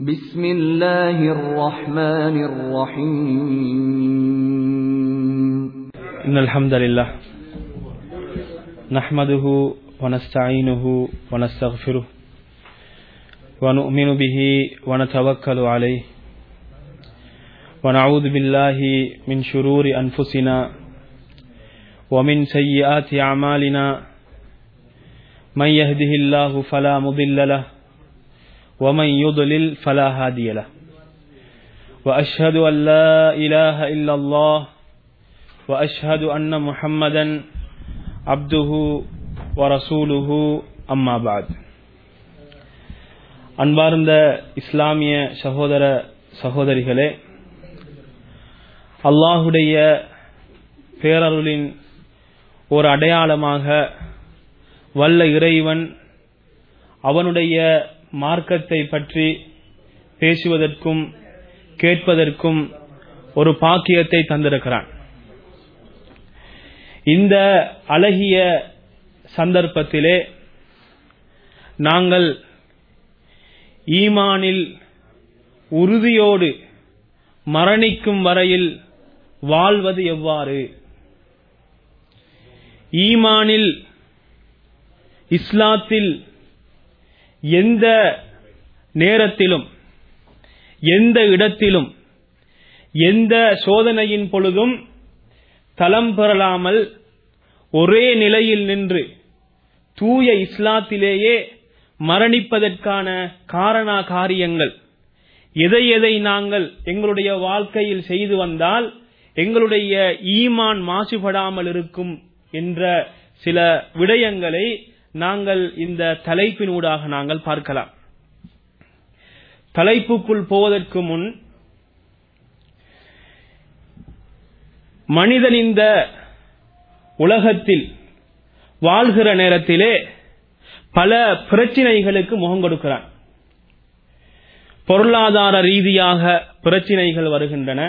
بسم الله الرحمن الرحيم إن الحمد لله نحمده ونستعينه ونستغفره ونؤمن به ونتوكل عليه ونعوذ بالله من شرور أنفسنا ومن سيئات أعمالنا من يهده الله فلا مضل له ومن يضلل فلا هادي له وأشهد أن لا إله إلا الله وأشهد أن محمدا عبده ورسوله أما بعد அன்பார்ந்த இஸ்லாமிய சகோதர சகோதரிகளே அல்லாஹுடைய பேரருளின் ஒரு அடையாளமாக வல்ல இறைவன் அவனுடைய மார்க்கத்தை பற்றி பேசுவதற்கும் கேட்பதற்கும் ஒரு பாக்கியத்தை தந்திருக்கிறான் இந்த அழகிய சந்தர்ப்பத்திலே நாங்கள் ஈமானில் உறுதியோடு மரணிக்கும் வரையில் வாழ்வது எவ்வாறு ஈமானில் இஸ்லாத்தில் எந்த நேரத்திலும் எந்த இடத்திலும் எந்த சோதனையின் பொழுதும் தளம் பெறலாமல் ஒரே நிலையில் நின்று தூய இஸ்லாத்திலேயே மரணிப்பதற்கான காரண காரியங்கள் எதை எதை நாங்கள் எங்களுடைய வாழ்க்கையில் செய்து வந்தால் எங்களுடைய ஈமான் மாசுபடாமல் இருக்கும் என்ற சில விடயங்களை நாங்கள் இந்த தலைப்பினூடாக நாங்கள் பார்க்கலாம் தலைப்புக்குள் போவதற்கு முன் மனிதன் இந்த உலகத்தில் வாழ்கிற நேரத்திலே பல பிரச்சினைகளுக்கு முகம் கொடுக்கிறான் பொருளாதார ரீதியாக பிரச்சினைகள் வருகின்றன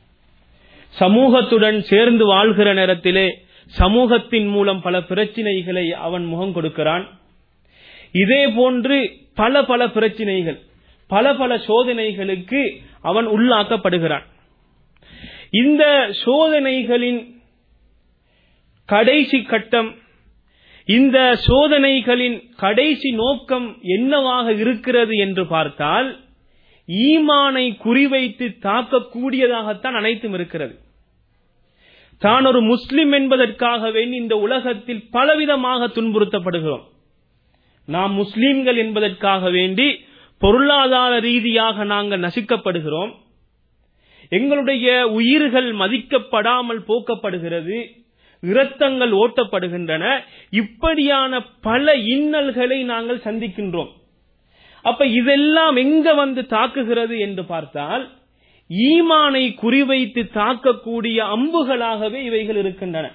சமூகத்துடன் சேர்ந்து வாழ்கிற நேரத்திலே சமூகத்தின் மூலம் பல பிரச்சினைகளை அவன் முகம் கொடுக்கிறான் இதே போன்று பல பல பிரச்சினைகள் பல பல சோதனைகளுக்கு அவன் உள்ளாக்கப்படுகிறான் இந்த சோதனைகளின் கடைசி கட்டம் இந்த சோதனைகளின் கடைசி நோக்கம் என்னவாக இருக்கிறது என்று பார்த்தால் ஈமானை குறிவைத்து தாக்கக்கூடியதாகத்தான் அனைத்தும் இருக்கிறது தான் ஒரு முஸ்லிம் என்பதற்காக வேண்டி இந்த உலகத்தில் பலவிதமாக துன்புறுத்தப்படுகிறோம் நாம் முஸ்லிம்கள் என்பதற்காக வேண்டி பொருளாதார ரீதியாக நாங்கள் நசுக்கப்படுகிறோம் எங்களுடைய உயிர்கள் மதிக்கப்படாமல் போக்கப்படுகிறது இரத்தங்கள் ஓட்டப்படுகின்றன இப்படியான பல இன்னல்களை நாங்கள் சந்திக்கின்றோம் அப்ப இதெல்லாம் எங்க வந்து தாக்குகிறது என்று பார்த்தால் ஈமானை குறிவைத்து தாக்கக்கூடிய அம்புகளாகவே இவைகள் இருக்கின்றன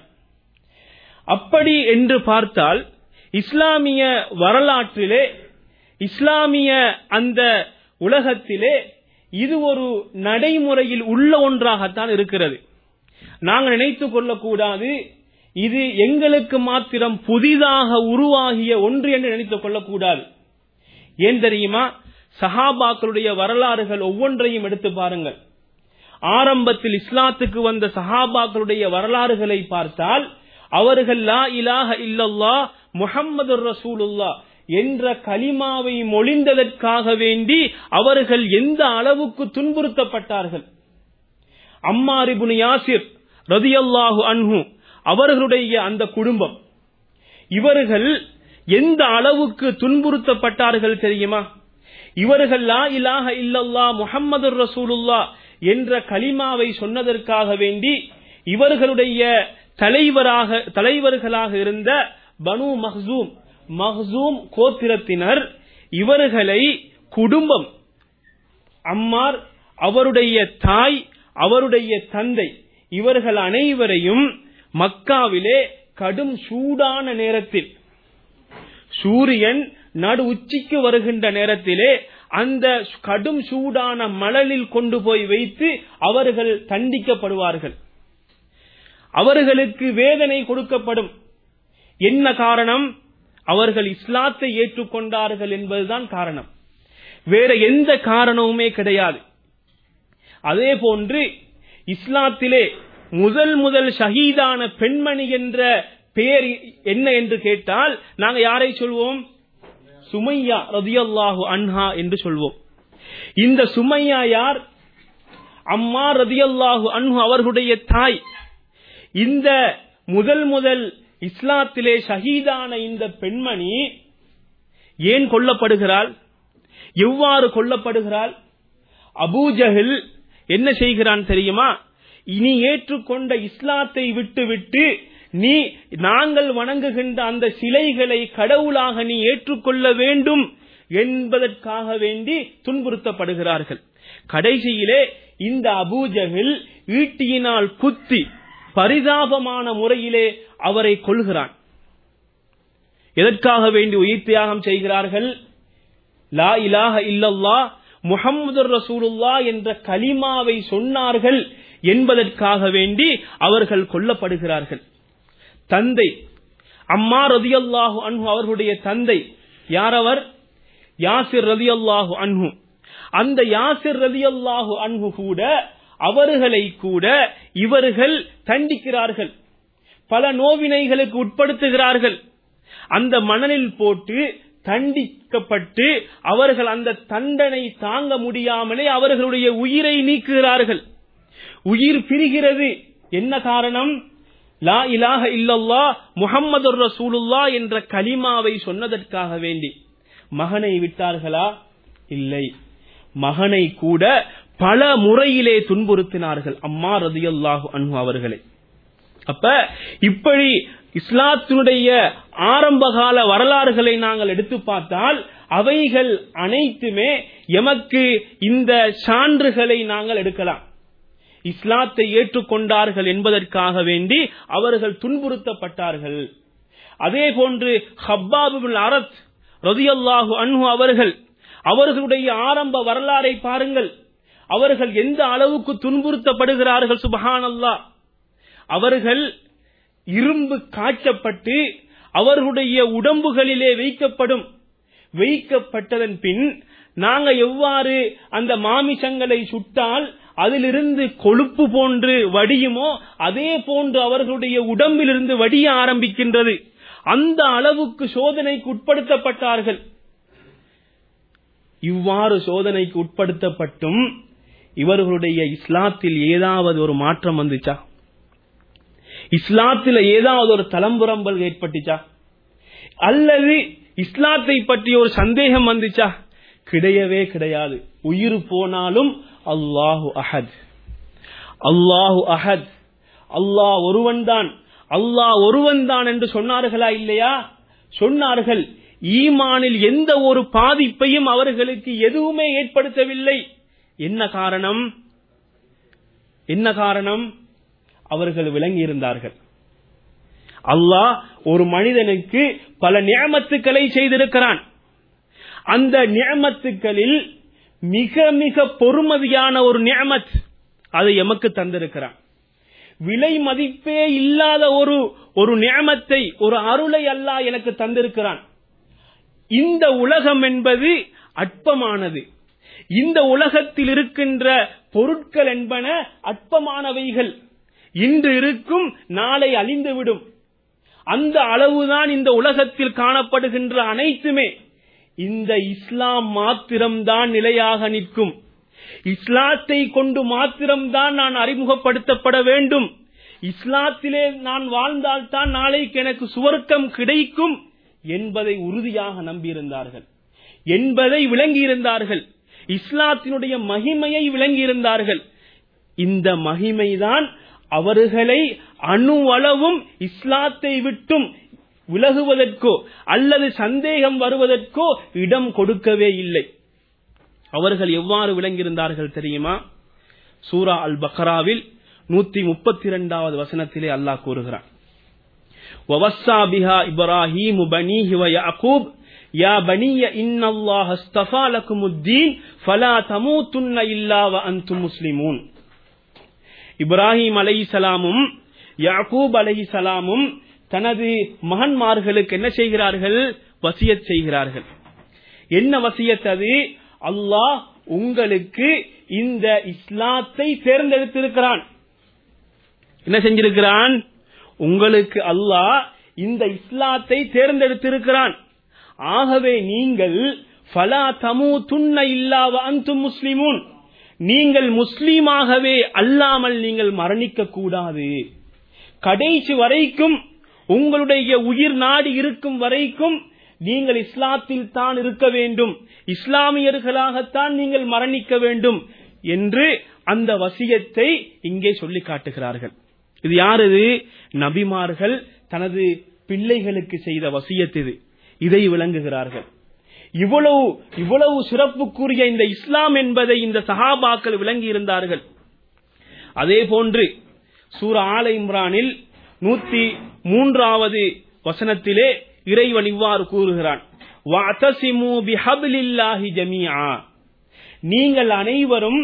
அப்படி என்று பார்த்தால் இஸ்லாமிய வரலாற்றிலே இஸ்லாமிய அந்த உலகத்திலே இது ஒரு நடைமுறையில் உள்ள ஒன்றாகத்தான் இருக்கிறது நாங்கள் நினைத்துக் கொள்ளக்கூடாது இது எங்களுக்கு மாத்திரம் புதிதாக உருவாகிய ஒன்று என்று நினைத்துக் கொள்ளக்கூடாது ஏன் தெரியுமா சஹாபாக்களுடைய வரலாறுகள் ஒவ்வொன்றையும் எடுத்து பாருங்கள் ஆரம்பத்தில் இஸ்லாத்துக்கு வந்த சஹாபாக்களுடைய வரலாறுகளை பார்த்தால் அவர்கள் லா இலாஹ இல்லல்லா முஹம்மது ரசூலுல்லா என்ற கலிமாவை மொழிந்ததற்காக வேண்டி அவர்கள் எந்த அளவுக்கு துன்புறுத்தப்பட்டார்கள் அம்மாரிபுன் யாசிர் ரதியல்லாஹு அன்ஹு அவர்களுடைய அந்த குடும்பம் இவர்கள் எந்த அளவுக்கு துன்புறுத்தப்பட்டார்கள் தெரியுமா இவர்கள் லா இலாஹ இல்லல்லா முஹம்மது ரசூலுல்லா என்ற கலிமாவை சொன்னதற்காக வேண்டி இவர்களுடைய தலைவராக தலைவர்களாக இருந்த பனு மஹ்சூம் மஹ்சூம் கோத்திரத்தினர் இவர்களை குடும்பம் அம்மார் அவருடைய தாய் அவருடைய தந்தை இவர்கள் அனைவரையும் மக்காவிலே கடும் சூடான நேரத்தில் சூரியன் நடு உச்சிக்கு வருகின்ற நேரத்திலே அந்த கடும் சூடான மணலில் கொண்டு போய் வைத்து அவர்கள் தண்டிக்கப்படுவார்கள் அவர்களுக்கு வேதனை கொடுக்கப்படும் என்ன காரணம் அவர்கள் இஸ்லாத்தை ஏற்றுக்கொண்டார்கள் என்பதுதான் காரணம் வேற எந்த காரணமுமே கிடையாது அதே போன்று இஸ்லாத்திலே முதல் முதல் ஷஹீதான பெண்மணி என்ற பெயர் என்ன என்று கேட்டால் நாங்க யாரை சொல்வோம் சுமையா ரதியல்லாஹு அன்ஹா என்று சொல்வோம் இந்த சுமையா யார் அம்மா ரதியல்லாஹு அன்ஹு அவர்களுடைய தாய் இந்த முதல் முதல் இஸ்லாத்திலே ஷஹீதான இந்த பெண்மணி ஏன் கொல்லப்படுகிறாள் எவ்வாறு கொல்லப்படுகிறாள் அபூஜஹில் என்ன செய்கிறான் தெரியுமா இனி ஏற்றுக்கொண்ட இஸ்லாத்தை விட்டுவிட்டு நீ நாங்கள் வணங்குகின்ற அந்த சிலைகளை கடவுளாக நீ ஏற்றுக்கொள்ள வேண்டும் என்பதற்காக வேண்டி துன்புறுத்தப்படுகிறார்கள் கடைசியிலே இந்த அபூஜகில் ஈட்டியினால் குத்தி பரிதாபமான முறையிலே அவரை கொள்கிறான் எதற்காக வேண்டி உயிர் தியாகம் செய்கிறார்கள் லா இலாஹ இல்லல்லா முஹம்மது ரசூலுல்லா என்ற கலிமாவை சொன்னார்கள் என்பதற்காக வேண்டி அவர்கள் கொல்லப்படுகிறார்கள் தந்தை அம்மா ரதியல்லாஹு அன்ஹு அவர்களுடைய தந்தை யாரவர் யாசிர் ரதியல்லாஹு அன்ஹு அந்த யாசிர் ரதியல்லாஹு அன்ஹு கூட அவர்களை கூட இவர்கள் தண்டிக்கிறார்கள் பல நோவினைகளுக்கு உட்படுத்துகிறார்கள் அந்த மணலில் போட்டு தண்டிக்கப்பட்டு அவர்கள் அந்த தண்டனை தாங்க முடியாமலே அவர்களுடைய உயிரை நீக்குகிறார்கள் உயிர் பிரிகிறது என்ன காரணம் லா இலாஹ இல்லல்லா முஹம்மது ரசூலுல்லா என்ற கலிமாவை சொன்னதற்காக வேண்டி மகனை விட்டார்களா இல்லை மகனை கூட பல முறையிலே துன்புறுத்தினார்கள் அம்மா ரதியல்லாஹு அன்ஹு அவர்களை அப்ப இப்படி இஸ்லாத்தினுடைய ஆரம்பகால வரலாறுகளை நாங்கள் எடுத்து பார்த்தால் அவைகள் அனைத்துமே எமக்கு இந்த சான்றுகளை நாங்கள் எடுக்கலாம் இஸ்லாத்தை ஏற்றுக்கொண்டார்கள் என்பதற்காக வேண்டி அவர்கள் துன்புறுத்தப்பட்டார்கள் அதே போன்று ஹப்பாபுல் அரத் ரதியல்லாஹு அன்ஹு அவர்கள் அவர்களுடைய ஆரம்ப வரலாறை பாருங்கள் அவர்கள் எந்த அளவுக்கு துன்புறுத்தப்படுகிறார்கள் சுபஹானல்லா அவர்கள் இரும்பு காய்ச்சப்பட்டு அவர்களுடைய உடம்புகளிலே வைக்கப்படும் வைக்கப்பட்டதன் பின் நாங்க எவ்வாறு அந்த மாமிசங்களை சுட்டால் அதிலிருந்து கொழுப்பு போன்று வடியுமோ அதே போன்று அவர்களுடைய உடம்பிலிருந்து வடிய ஆரம்பிக்கின்றது அந்த அளவுக்கு சோதனைக்கு உட்படுத்தப்பட்டார்கள் இவ்வாறு சோதனைக்கு உட்படுத்தப்பட்டும் இவர்களுடைய இஸ்லாத்தில் ஏதாவது ஒரு மாற்றம் வந்துச்சா இஸ்லாத்தில் ஏதாவது ஒரு தலம்புரம்பல் ஏற்பட்டுச்சா அல்லது இஸ்லாத்தை பற்றி ஒரு சந்தேகம் வந்துச்சா கிடையவே கிடையாது உயிர் போனாலும் அல்லாஹு அஹத் அல்லாஹு அஹத் அல்லாஹ் ஒருவன் தான் அல்லாஹ் ஒருவன் தான் என்று சொன்னார்களா இல்லையா சொன்னார்கள் ஈமானில் எந்த ஒரு பாதிப்பையும் அவர்களுக்கு எதுவுமே ஏற்படுத்தவில்லை என்ன காரணம் என்ன காரணம் அவர்கள் விளங்கி இருந்தார்கள் அல்லாஹ் ஒரு மனிதனுக்கு பல நியமத்துக்களை செய்திருக்கிறான் அந்த நியமத்துக்களில் மிக மிக பொறுமதியான ஒரு நியமத் அதை எமக்கு தந்திருக்கிறான் விலை மதிப்பே இல்லாத ஒரு ஒரு நியமத்தை ஒரு அருளை அல்லாஹ் எனக்கு தந்திருக்கிறான் இந்த உலகம் என்பது அற்பமானது இந்த உலகத்தில் இருக்கின்ற பொருட்கள் என்பன அற்பமானவைகள் இன்று இருக்கும் நாளை அழிந்துவிடும் அந்த அளவுதான் இந்த உலகத்தில் காணப்படுகின்ற அனைத்துமே இந்த இஸ்லாம் மாத்திரம்தான் நிலையாக நிற்கும் இஸ்லாத்தை கொண்டு மாத்திரம்தான் நான் அறிமுகப்படுத்தப்பட வேண்டும் இஸ்லாத்திலே நான் வாழ்ந்தால்தான் நாளைக்கு எனக்கு சுவர்க்கம் கிடைக்கும் என்பதை உறுதியாக நம்பியிருந்தார்கள் என்பதை விளங்கியிருந்தார்கள் இஸ்லாத்தினுடைய மகிமையை விளங்கியிருந்தார்கள் இந்த மகிமைதான் அவர்களை அணுவளவும் இஸ்லாத்தை விட்டும் விலகுவதற்கோ அல்லது சந்தேகம் வருவதற்கோ இடம் கொடுக்கவே இல்லை அவர்கள் எவ்வாறு விளங்கியிருந்தார்கள் தெரியுமா சூரா அல் பக்ராவில் நூத்தி முப்பத்தி இரண்டாவது வசனத்திலே அல்லாஹ் கூறுகிறான் وَوَصَّى بِهَا إِبْرَاهِيمُ بَنِيهِ وَيَعْقُوبُ يَا بَنِيَّ إِنَّ اللَّهَ اصْطَفَى لَكُمُ الدِّينَ فَلَا تَمُوتُنَّ إِلَّا وَأَنْتُمْ مُسْلِمُونَ இப்ராஹிம் அலைஹிஸ்ஸலாமும் யாக்கூப் அலைஹிஸ்ஸலாமும் தனது மகன்மார்களுக்கு என்ன செய்கிறார்கள் வசியத் செய்கிறார்கள் என்ன வசியத் அது அல்லாஹ் உங்களுக்கு இந்த இஸ்லாத்தை தேர்ந்தெடுத்திருக்கிறான் என்ன செஞ்சிருக்கிறான் உங்களுக்கு அல்லாஹ் இந்த இஸ்லாத்தை தேர்ந்தெடுத்திருக்கிறான் ஆகவே நீங்கள் ஃபலா தமு துண்ண இல்லாவ அந்தும் முஸ்லிமூன் நீங்கள் முஸ்லீமாகவே அல்லாமல் நீங்கள் மரணிக்க கூடாது கடைசி வரைக்கும் உங்களுடைய உயிர் நாடி இருக்கும் வரைக்கும் நீங்கள் இஸ்லாத்தில் தான் இருக்க வேண்டும் இஸ்லாமியர்களாகத்தான் நீங்கள் மரணிக்க வேண்டும் என்று அந்த வசியத்தை இங்கே சொல்லி காட்டுகிறார்கள் இது யார் இது நபிமார்கள் தனது பிள்ளைகளுக்கு செய்த வசியத் இது இதை விளங்குகிறார்கள் இவ்வளவு இவ்வளவு சிறப்புக்குரிய இந்த இஸ்லாம் என்பதை இந்த சஹாபாக்கள் விளங்கி இருந்தார்கள் அதே போன்று சூர ஆல இம்ரானில் நூத்தி மூன்றாவது வசனத்திலே இறைவன் இவ்வாறு கூறுகிறான் "வஅதஸிமு பிஹப்லில்லாஹி ஜமீஆ." நீங்கள் அனைவரும்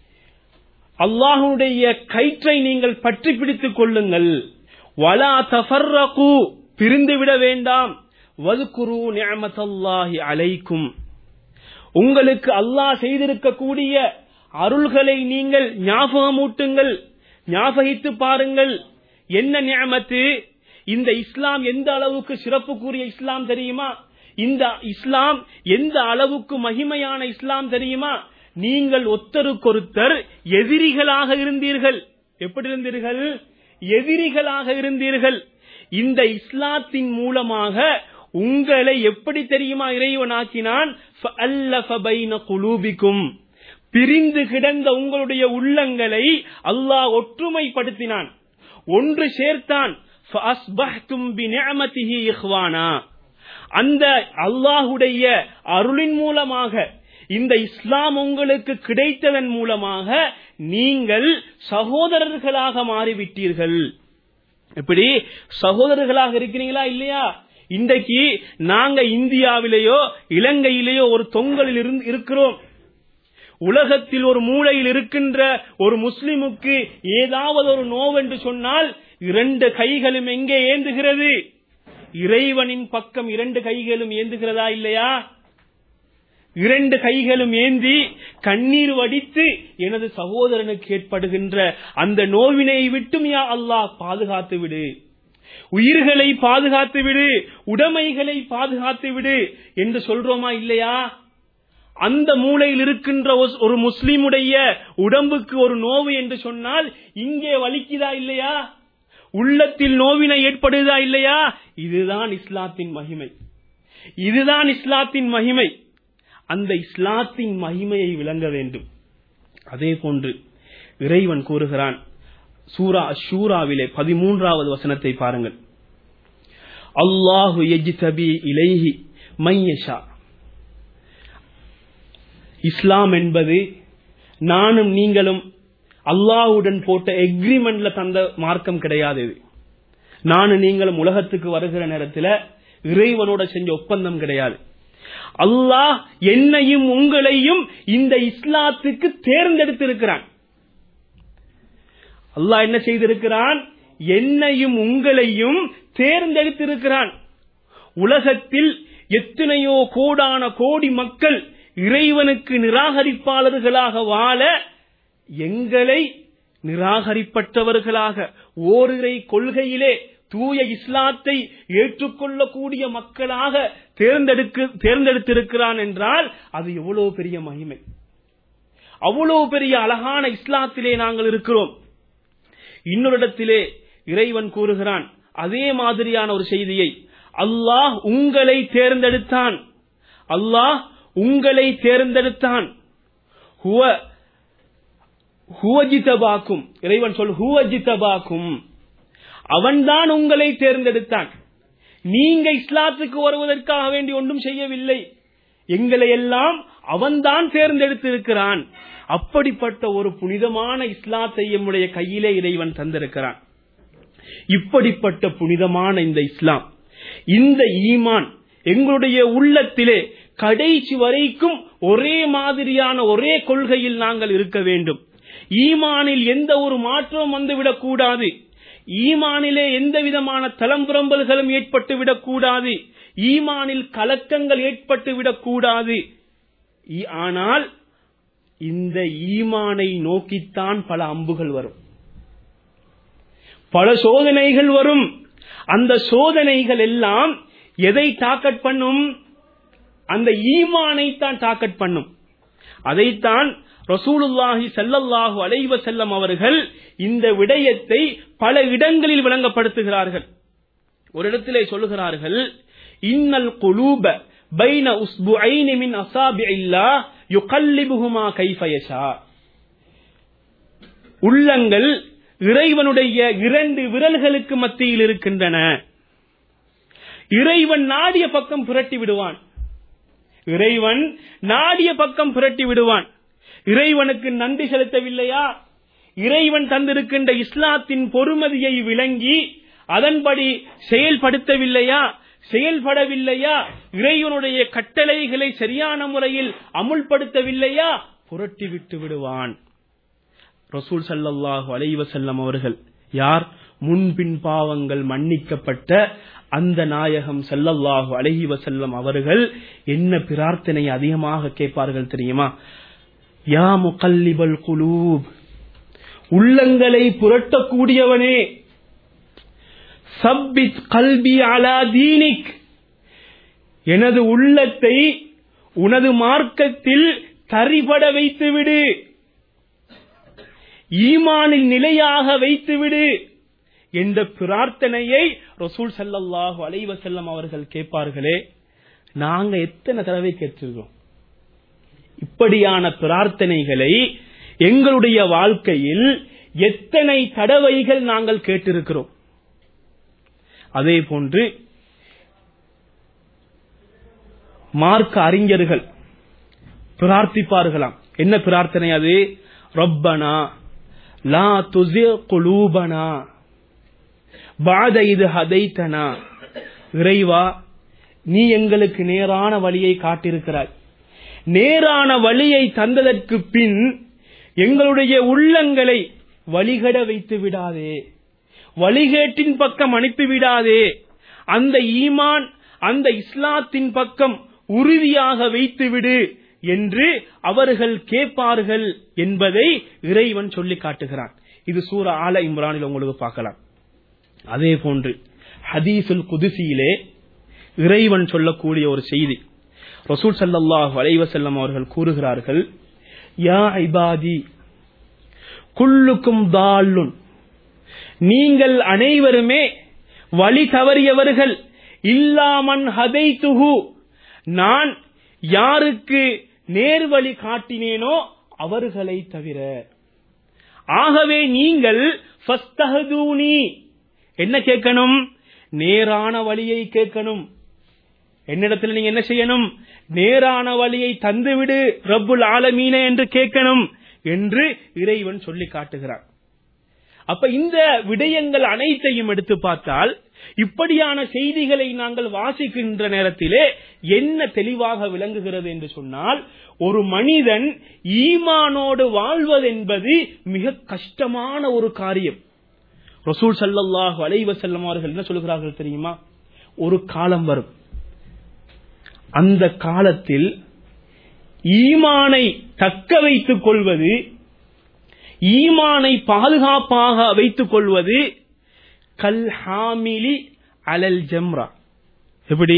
அல்லாஹுடைய கயிற்றை நீங்கள் பற்றி பிடித்துக் கொள்ளுங்கள் வலா தஃபர்ரகு பிரிந்து விட வேண்டாம் வதுகுரு நிஅமத்தல்லாஹி அலைக்கும் உங்களுக்கு அல்லாஹ் செய்திருக்கக்கூடிய அருள்களை நீங்கள் ஞாபகமூட்டுங்கள் ஞாபகித்து பாருங்கள் என்ன நியமத்து இந்த இஸ்லாம் எந்த அளவுக்கு சிறப்புக்குரிய இஸ்லாம் தெரியுமா இந்த இஸ்லாம் எந்த அளவுக்கு மகிமையான இஸ்லாம் தெரியுமா நீங்கள் ஒத்தருக்கொருத்தர் எதிரிகளாக இருந்தீர்கள் எப்படி இருந்தீர்கள் எதிரிகளாக இருந்தீர்கள் இந்த இஸ்லாத்தின் மூலமாக உங்களை எப்படி தெரியுமா இறைவனாக்கினான் فَأَلَّفَ بَيْنَ قُلُوبِكُمْ. பிரிந்து கிடந்த உங்களுடைய உள்ளங்களை அல்லாஹ் ஒற்றுமைப்படுத்தினான் ஒன்று சேர்த்தான் فَأَصْبَحْتُمْ بِنِعْمَتِهِ إِخْوَانًا. அந்த அல்லாஹுடைய அருளின் மூலமாக இந்த இஸ்லாம் உங்களுக்கு கிடைத்ததன் மூலமாக நீங்கள் சகோதரர்களாக மாறிவிட்டீர்கள் எப்படி சகோதரர்களாக இருக்கிறீங்களா இல்லையா இன்றைக்கு நாங்க இந்தியாவிலேயோ இலங்கையிலேயோ ஒரு தொங்கலில் இருந்து இருக்கிறோம் உலகத்தில் ஒரு மூலையில் இருக்கின்ற ஒரு முஸ்லிமுக்கு ஏதாவது ஒரு நோவென்று சொன்னால் இரண்டு கைகளும் எங்கே ஏந்துகிறது இறைவனின் பக்கம் இரண்டு கைகளும் ஏந்துகிறதா இல்லையா இரண்டு கைகளும் ஏந்தி கண்ணீர் வடித்து எனது சகோதரனுக்கு ஏற்படுகின்ற அந்த நோவினை விட்டும் யா அல்லாஹ் பாதுகாத்து விடு உயிர்களை பாதுகாத்து விடு உடைமைகளை பாதுகாத்து விடு என்று சொல்றோமா இல்லையா அந்த மூலையில் இருக்கின்ற ஒஸ்- ஒரு முஸ்லிமுடைய உடம்புக்கு ஒரு நோவு என்று சொன்னால் இங்கே வலிக்குதா இல்லையா உள்ளத்தில் நோவினை ஏற்படுதா இல்லையா இதுதான் இஸ்லாத்தின் மகிமை இதுதான் இஸ்லாத்தின் மகிமை அந்த இஸ்லாத்தின் மகிமையை விளங்க வேண்டும் அதே போன்று இறைவன் கூறுகிறான் சூரா ஷூராவிலே பதிமூன்றாவது வசனத்தை பாருங்கள் அல்லாஹு எஜ்தபி இலைஹி மையஷா இஸ்லாம் என்பது நானும் நீங்களும் அல்லாஹ்வுடன் போட்ட எக்ரிமெண்ட்ல தந்த மார்க்கம் கிடையாது இது நானும் நீங்களும் உலகத்துக்கு வருகிற நேரத்தில் இறைவனோட செஞ்ச ஒப்பந்தம் கிடையாது அல்லாஹ் என்னையும் உங்களையும் இந்த இஸ்லாத்துக்கு தேர்ந்தெடுத்திருக்கிறான் அல்லாஹ் என்ன செய்திருக்கிறான் என்னையும் உங்களையும் தேர்ந்தெடுத்திருக்கிறான் உலகத்தில் எத்தனையோ கோடான கோடி மக்கள் இறைவனுக்கு நிராகரிப்பாளர்களாக வாழ எங்களை நிராகரிப்பட்டவர்களாக ஓரிரை கொள்கையிலே தூய இஸ்லாத்தை ஏற்றுக்கொள்ளக்கூடிய மக்களாக தேர்ந்தெடுக்க தேர்ந்தெடுத்திருக்கிறான் என்றால் அது எவ்வளவு பெரிய மகிமை அவ்வளவு பெரிய அழகான இஸ்லாத்திலே நாங்கள் இருக்கிறோம் இன்னொரு இடத்திலே இறைவன் கூறுகிறான் அதே மாதிரியான ஒரு செய்தியை அல்லாஹ் உங்களை தேர்ந்தெடுத்தான் அல்லாஹ் உங்களை தேர்ந்தெடுத்தான் ஹுவ ஹுவஜிதபாக்கும் இறைவன் சொல் ஹுவஜிதபாக்கும் அவன்தான் உங்களை தேர்ந்தெடுத்தான் நீங்க இஸ்லாத்துக்கு வருவதற்காக வேண்டி ஒன்றும் செய்யவில்லை எங்களை எல்லாம் அவன்தான் தேர்ந்தெடுத்திருக்கிறான் அப்படிப்பட்ட ஒரு புனிதமான இஸ்லாத்தை எம்முடைய கையிலே இறைவன் தந்திருக்கிறான் இப்படிப்பட்ட புனிதமான இந்த இஸ்லாம் இந்த ஈமான் எங்களுடைய உள்ளத்திலே கடைசி வரைக்கும் ஒரே மாதிரியான ஒரே கொள்கையில் நாங்கள் இருக்க வேண்டும் ஈமானில் எந்த ஒரு மாற்றமும் வந்துவிடக் கூடாது ஈமானிலே எந்த விதமான தளம்புரம்பல்களும் ஏற்பட்டு விடக்கூடாது ஈமானில் கலக்கங்கள் ஏற்பட்டு விடக்கூடாது ஈ- ஆனால் இந்த ஈமானை நோக்கித்தான் பல அம்புகள் வரும் பல சோதனைகள் வரும் அந்த சோதனைகள் எல்லாம் எதை டாக்கெட் பண்ணும் அந்த ஈமானை தான் டாக்கெட் பண்ணும் அதைத்தான் ரசூலுல்லாஹி ஸல்லல்லாஹு அலைஹி வஸல்லம் அவர்கள் இந்த விடயத்தை பல இடங்களில் விளங்கப்படுத்துகிறார்கள் ஒரு இடத்திலே சொல்லுகிறார்கள் இன்னல் குலூப பைன உஸ்புஐனி மின் அசாபிஇல்லாஹ் யுகல்லிபுஹுமா கைஃப யஷா உள்ளங்கள் இறைவனுடைய இரண்டு விரல்களுக்கு மத்தியில் இருக்கின்றன இறைவன் நாடிய பக்கம் புரட்டி விடுவான் இறைவன் நாடிய பக்கம் புரட்டி விடுவான் இறைவனுக்கு நன்றி செலுத்தவில்லையா இறைவன் தந்திருக்கின்ற இஸ்லாத்தின் பொறுமதியை விளங்கி அதன்படி செயல்படுத்தவில்லையா செயல்படவில்லையா இறைவனுடைய கட்டளைகளை சரியான முறையில் அமுல்படுத்தவில்லையா புரட்டி விட்டு விடுவான் ரசூல் ஸல்லல்லாஹு அலைஹி வஸல்லம் அவர்கள் யார் முன்பின் பாவங்கள் மன்னிக்கப்பட்ட அந்த நாயகம் ஸல்லல்லாஹு அலைஹி வஸல்லம் அவர்கள் என்ன பிரார்த்தனை அதிகமாக கேட்பார்கள் தெரியுமா யா முகல்லிபல் குலூப் உள்ளங்களை புரட்டக்கூடியவனே சப்பித் கல்பி அலா தீனிக் எனது உள்ளத்தை உனது மார்க்கத்தில் தரிபட வைத்துவிடு ஈமானில் நிலையாக வைத்துவிடு என்ற பிரார்த்தனையை ரசூல் ஸல்லல்லாஹு அலைஹி வஸல்லம் அவர்கள் கேட்பார்களே நாங்க எத்தனை தடவை கேட்டிருக்கோம் இப்படியான பிரார்த்தனைகளை எங்களுடைய வாழ்க்கையில் எத்தனை தடவைகள் நாங்கள் கேட்டிருக்கிறோம் அதே போன்று மார்க்க அறிஞர்கள் பிரார்த்திப்பார்களாம் என்ன பிரார்த்தனை அது ரப்பனா லா துசி குலூபனா பாத இது ஹதைத்தனா இறைவா நீ எங்களுக்கு நேரான வழியை காட்டியிருக்கிறாய் நேரான வழியை தந்ததற்கு பின் எங்களுடைய உள்ளங்களை வழிகட வைத்து விடாதே வழிகேட்டின் பக்கம் அனுப்பி விடாதே அந்த ஈமான் அந்த இஸ்லாத்தின் பக்கம் உறுதியாக வைத்துவிடு என்று அவர்கள் கேட்பார்கள் என்பதை இறைவன் சொல்லி காட்டுகிறான் இது சூர ஆல இம்ரானில் உங்களுக்கு பார்க்கலாம் அதே போன்று ஹதீசுல் குதிசியிலே இறைவன் சொல்லக்கூடிய ஒரு செய்தி ரசூல் ஸல்லல்லாஹு அலைஹி வஸல்லம் அவர்கள் கூறுகிறார்கள் யா இபாதி குல்லுக்கும் தாலுன் நீங்கள் அனைவருமே வழி தவறியவர்கள் இல்லாமன் ஹதைத்துஹு நான் யாருக்கு நேர்வழி காட்டினேனோ அவர்களை தவிர ஆகவே நீங்கள் ஃபஸ்தஹதூனி என்ன கேட்கணும் நேரான வழியை கேட்கணும் என்னிடத்தில் நீங்க என்ன செய்யணும் நேரான வழியை தந்துவிடு ரப்புல் ஆலமீனே என்று கேட்கணும் என்று இறைவன் சொல்லி காட்டுகிறான் அப்ப இந்த விடயங்கள் அனைத்தையும் எடுத்து பார்த்தால் இப்படியான செய்திகளை நாங்கள் வாசிக்கின்ற நேரத்திலே என்ன தெளிவாக விளங்குகிறது என்று சொன்னால் ஒரு மனிதன் ஈமானோடு வாழ்வதென்பது மிக கஷ்டமான ஒரு காரியம் ரசூல் ஸல்லல்லாஹு அலைஹி வஸல்லம் அவர்கள் என்ன சொல்கிறார்கள் தெரியுமா ஒரு காலம் வரும் அந்த காலத்தில் ஈமானை தக்க வைத்துக் கொள்வது ஈமானை பாதுகாப்பாக வைத்துக் கொள்வது கல் ஹாமிலி அலல் ஜம்ரா எப்படி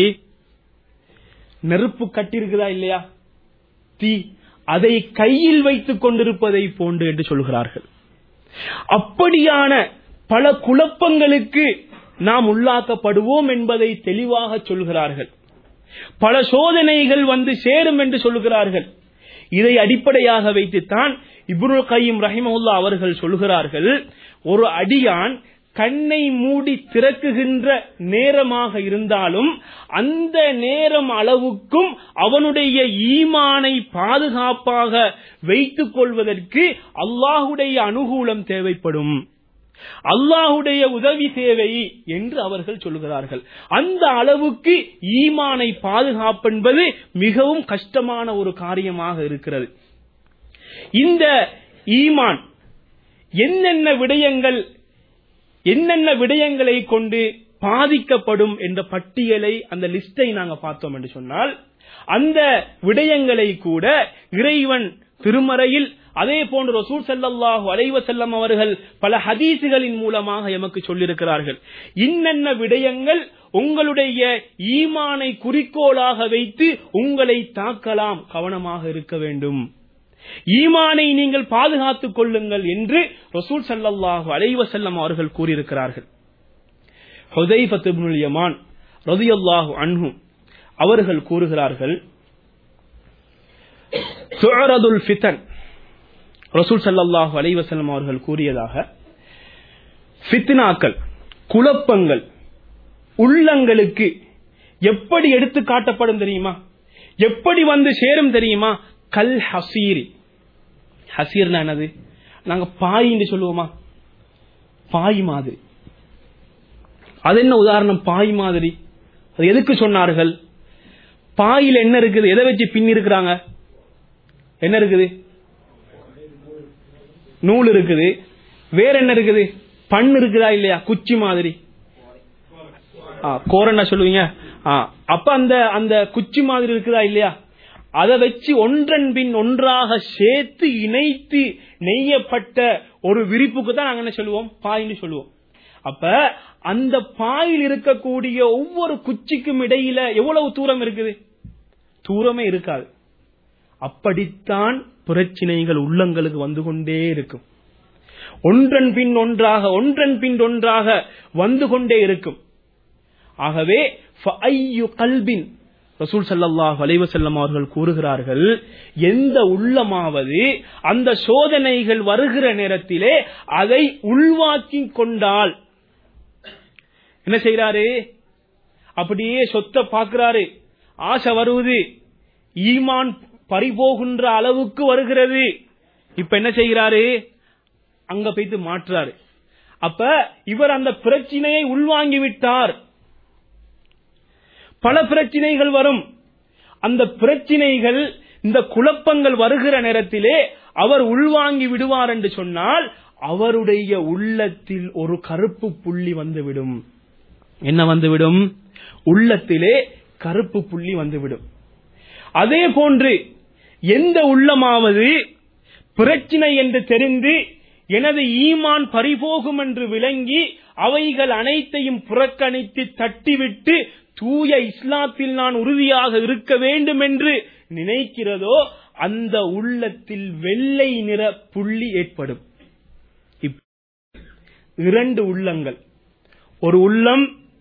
நெருப்பு கட்டிருக்குதா இல்லையா தீ அதை கையில் வைத்துக் கொண்டிருப்பதை போன்று என்று சொல்கிறார்கள் அப்படியான பல குழப்பங்களுக்கு நாம் உள்ளாக்கப்படுவோம் என்பதை தெளிவாக சொல்கிறார்கள் பல சோதனைகள் வந்து சேரும் என்று சொல்லுகிறார்கள் இதை அடிப்படையாக வைத்துத்தான் இப்ருல் கையும் ரஹிமஹுல்லா அவர்கள் சொல்கிறார்கள் ஒரு அடியான் கண்ணை மூடி திறக்குகின்ற நேரமாக இருந்தாலும் அந்த நேரம் அளவுக்கும் அவனுடைய ஈமானை பாதுகாப்பாக வைத்துக் கொள்வதற்கு அல்லாஹுடைய அனுகூலம் தேவைப்படும் அல்லாஹுடைய உதவி தேவை என்று அவர்கள் சொல்லுகிறார்கள் அந்த அளவுக்கு ஈமானை பாதுகாப்பென்பது மிகவும் கஷ்டமான ஒரு காரியமாக இருக்கிறது இந்த ஈமான் என்னென்ன விடயங்கள் என்னென்ன விடயங்களை கொண்டு பாதிக்கப்படும் என்ற பட்டியலை அந்த லிஸ்டை நாங்க பார்த்தோம் என்று சொன்னால் அந்த விடயங்களை கூட இறைவன் திருமறையில் அதே போன்று ரசூல் ஸல்லல்லாஹு அலைஹி வஸல்லம் அவர்கள் பல ஹதீசுகளின் மூலமாக எமக்கு சொல்லியிருக்கிறார்கள் இன்னென்ன விடயங்கள் உங்களுடைய ஈமானை குறிக்கோளாக வைத்து உங்களை தாக்கலாம் கவனமாக இருக்க வேண்டும் ஈமானை நீங்கள் பாதுகாத்துக் கொள்ளுங்கள் என்று ரசூல் ஸல்லல்லாஹு அலைஹி வஸல்லம் அவர்கள் கூறியிருக்கிறார்கள் ஹுதைஃபத் இப்னுல் யமான் ரலியல்லாஹு அன்ஹு அவர்கள் கூறுகிறார்கள் துஅரதுல் ஃபிதன் ரசூல் ஸல்லல்லாஹு அலைஹி வஸல்லம் அவர்கள் கூறியதாக ஃபித்னாக்கள் குழப்பங்கள் உள்ளங்களுக்கு எப்படி எடுத்து காட்டப்படும் தெரியுமா எப்படி வந்து சேரும் தெரியுமா கல் ஹசீரி ஹசீர்னா என்னது நாங்க பாயின்னு சொல்லுவோமா பாய் மாதிரி அது என்ன உதாரணம் பாய் மாதிரி அது எதுக்கு சொன்னார்கள் பாயில் என்ன இருக்குது எதை வச்சு பின் இருக்கிறாங்க என்ன இருக்குது நூல் இருக்குது வேற என்ன இருக்குது பண் இருக்குதா இல்லையா குச்சி மாதிரி ஆ, கோரன்னா சொல்லுவீங்க ஆ, அப்ப அந்த அந்த குச்சி மாதிரி இருக்குதா இல்லையா அதை வச்சு ஒன்றன் பின் ஒன்றாக சேர்த்து இணைத்து நெய்யப்பட்ட ஒரு விரிப்புக்கு தான் நாங்க என்ன சொல்லுவோம் பாயின்னு சொல்லுவோம் அப்ப அந்த பாயில் இருக்கக்கூடிய ஒவ்வொரு குச்சிக்கும் இடையில எவ்வளவு தூரம் இருக்குது தூரமே இருக்காது அப்படித்தான் பிரச்சினைகள் உள்ளங்களுக்கு வந்து கொண்டே இருக்கும் ஒன்றன் பின் ஒன்றாக ஒன்றன் பின் ஒன்றாக வந்து கொண்டே இருக்கும் ஆகவே ஃபஅய்யு கல்பின் ரசூல் ஸல்லல்லாஹு அலைஹி வஸல்லம் அவர்கள் கூறுகிறார்கள் எந்த உள்ளமாவது அந்த சோதனைகள் வருகிற நேரத்திலே அதை உள்வாக்கிக் கொண்டால் என்ன செய்யறாரு அப்படியே சொத்தை பார்க்கிறாரு ஆசை வருவது ஈமான் பறிபோகின்ற அளவுக்கு வருகிறது இப்ப என்ன செய்கிறாரு அங்க போய்த்து மாற்றாரு அப்ப இவர் அந்த பிரச்சனையை உள்வாங்கி விட்டார் பல பிரச்சனைகள் வரும் அந்த பிரச்சனைகள் இந்த குழப்பங்கள் வருகிற நேரத்திலே அவர் உள்வாங்கி விடுவார் என்று சொன்னால் அவருடைய உள்ளத்தில் ஒரு கருப்பு புள்ளி வந்துவிடும் என்ன வந்துவிடும் உள்ளத்திலே கருப்பு புள்ளி வந்துவிடும் அதே போன்று எந்த உள்ளமாவது பிரச்சினை என்று தெரிந்து எனது ஈமான் பறிபோகும் என்று விளங்கி அவைகள் அனைத்தையும் புறக்கணித்து தட்டிவிட்டு தூய இஸ்லாத்தில் நான் உறுதியாக இருக்க வேண்டும் என்று நினைக்கிறதோ அந்த உள்ளத்தில் வெள்ளை நிற புள்ளி ஏற்படும் இப்- இரண்டு உள்ளங்கள் ஒரு உள்ளம்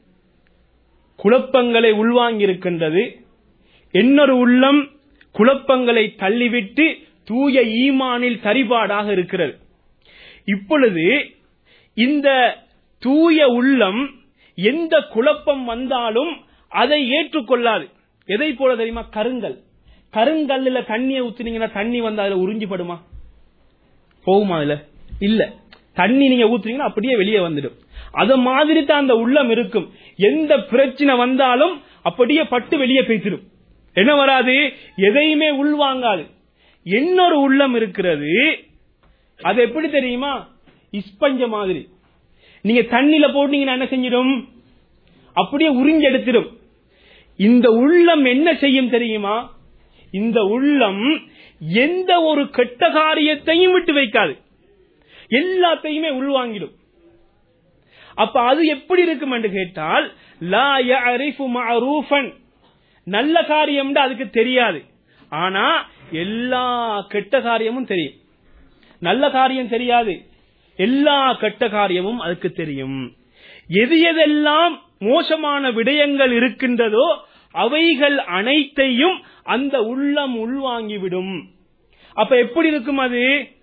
குழப்பங்களை உள்வாங்கியிருக்கின்றது இன்னொரு உள்ளம் குழப்பங்களை தள்ளிவிட்டு தூய ஈமானில் சரிபாடாக இருக்கிறது இப்பொழுது இந்த தூய உள்ளம் எந்த குழப்பம் வந்தாலும் அதை ஏற்றுக்கொள்ளாது எதை போல தெரியுமா கருங்கல் கருங்கல்லுல தண்ணியை ஊத்துனீங்கன்னா தண்ணி வந்து அதுல உறிஞ்சிப்படுமா போகுமா அதுல இல்ல தண்ணி நீங்க ஊத்துனீங்கன்னா அப்படியே வெளியே வந்துடும் அது மாதிரி தான் அந்த உள்ளம் இருக்கும் எந்த பிரச்சனை வந்தாலும் அப்படியே பட்டு வெளியே பேசிடும் என்ன வராது எதையுமே உள்வாங்காது இன்னொரு உள்ளம் இருக்கிறது அது எப்படி தெரியுமா இஸ்பஞ்ச மாதிரி நீங்க தண்ணில போட்டீங்கன்னா என்ன செஞ்சிடும் அப்படியே உறிஞ்செடுத்திடும் இந்த உள்ளம் என்ன செய்யும் தெரியுமா இந்த உள்ளம் எந்த ஒரு கெட்ட காரியத்தையும் விட்டு வைக்காது எல்லாத்தையுமே உள்வாங்கிடும் அப்ப அது எப்படி இருக்கும் என்று கேட்டால் லா யஅரிஃபு மஅரூஃபன் நல்ல காரியம் அதுக்கு தெரியாது ஆனா எல்லா கெட்ட காரியமும் தெரியும் நல்ல காரியம் தெரியாது எல்லா கெட்ட காரியமும் அதுக்கு தெரியும் எது எதெல்லாம் மோசமான விடயங்கள் இருக்கின்றதோ அவைகள் அனைத்தையும் அந்த உள்ளம் உள்வாங்கிவிடும் அப்ப எப்படி இருக்கும் அது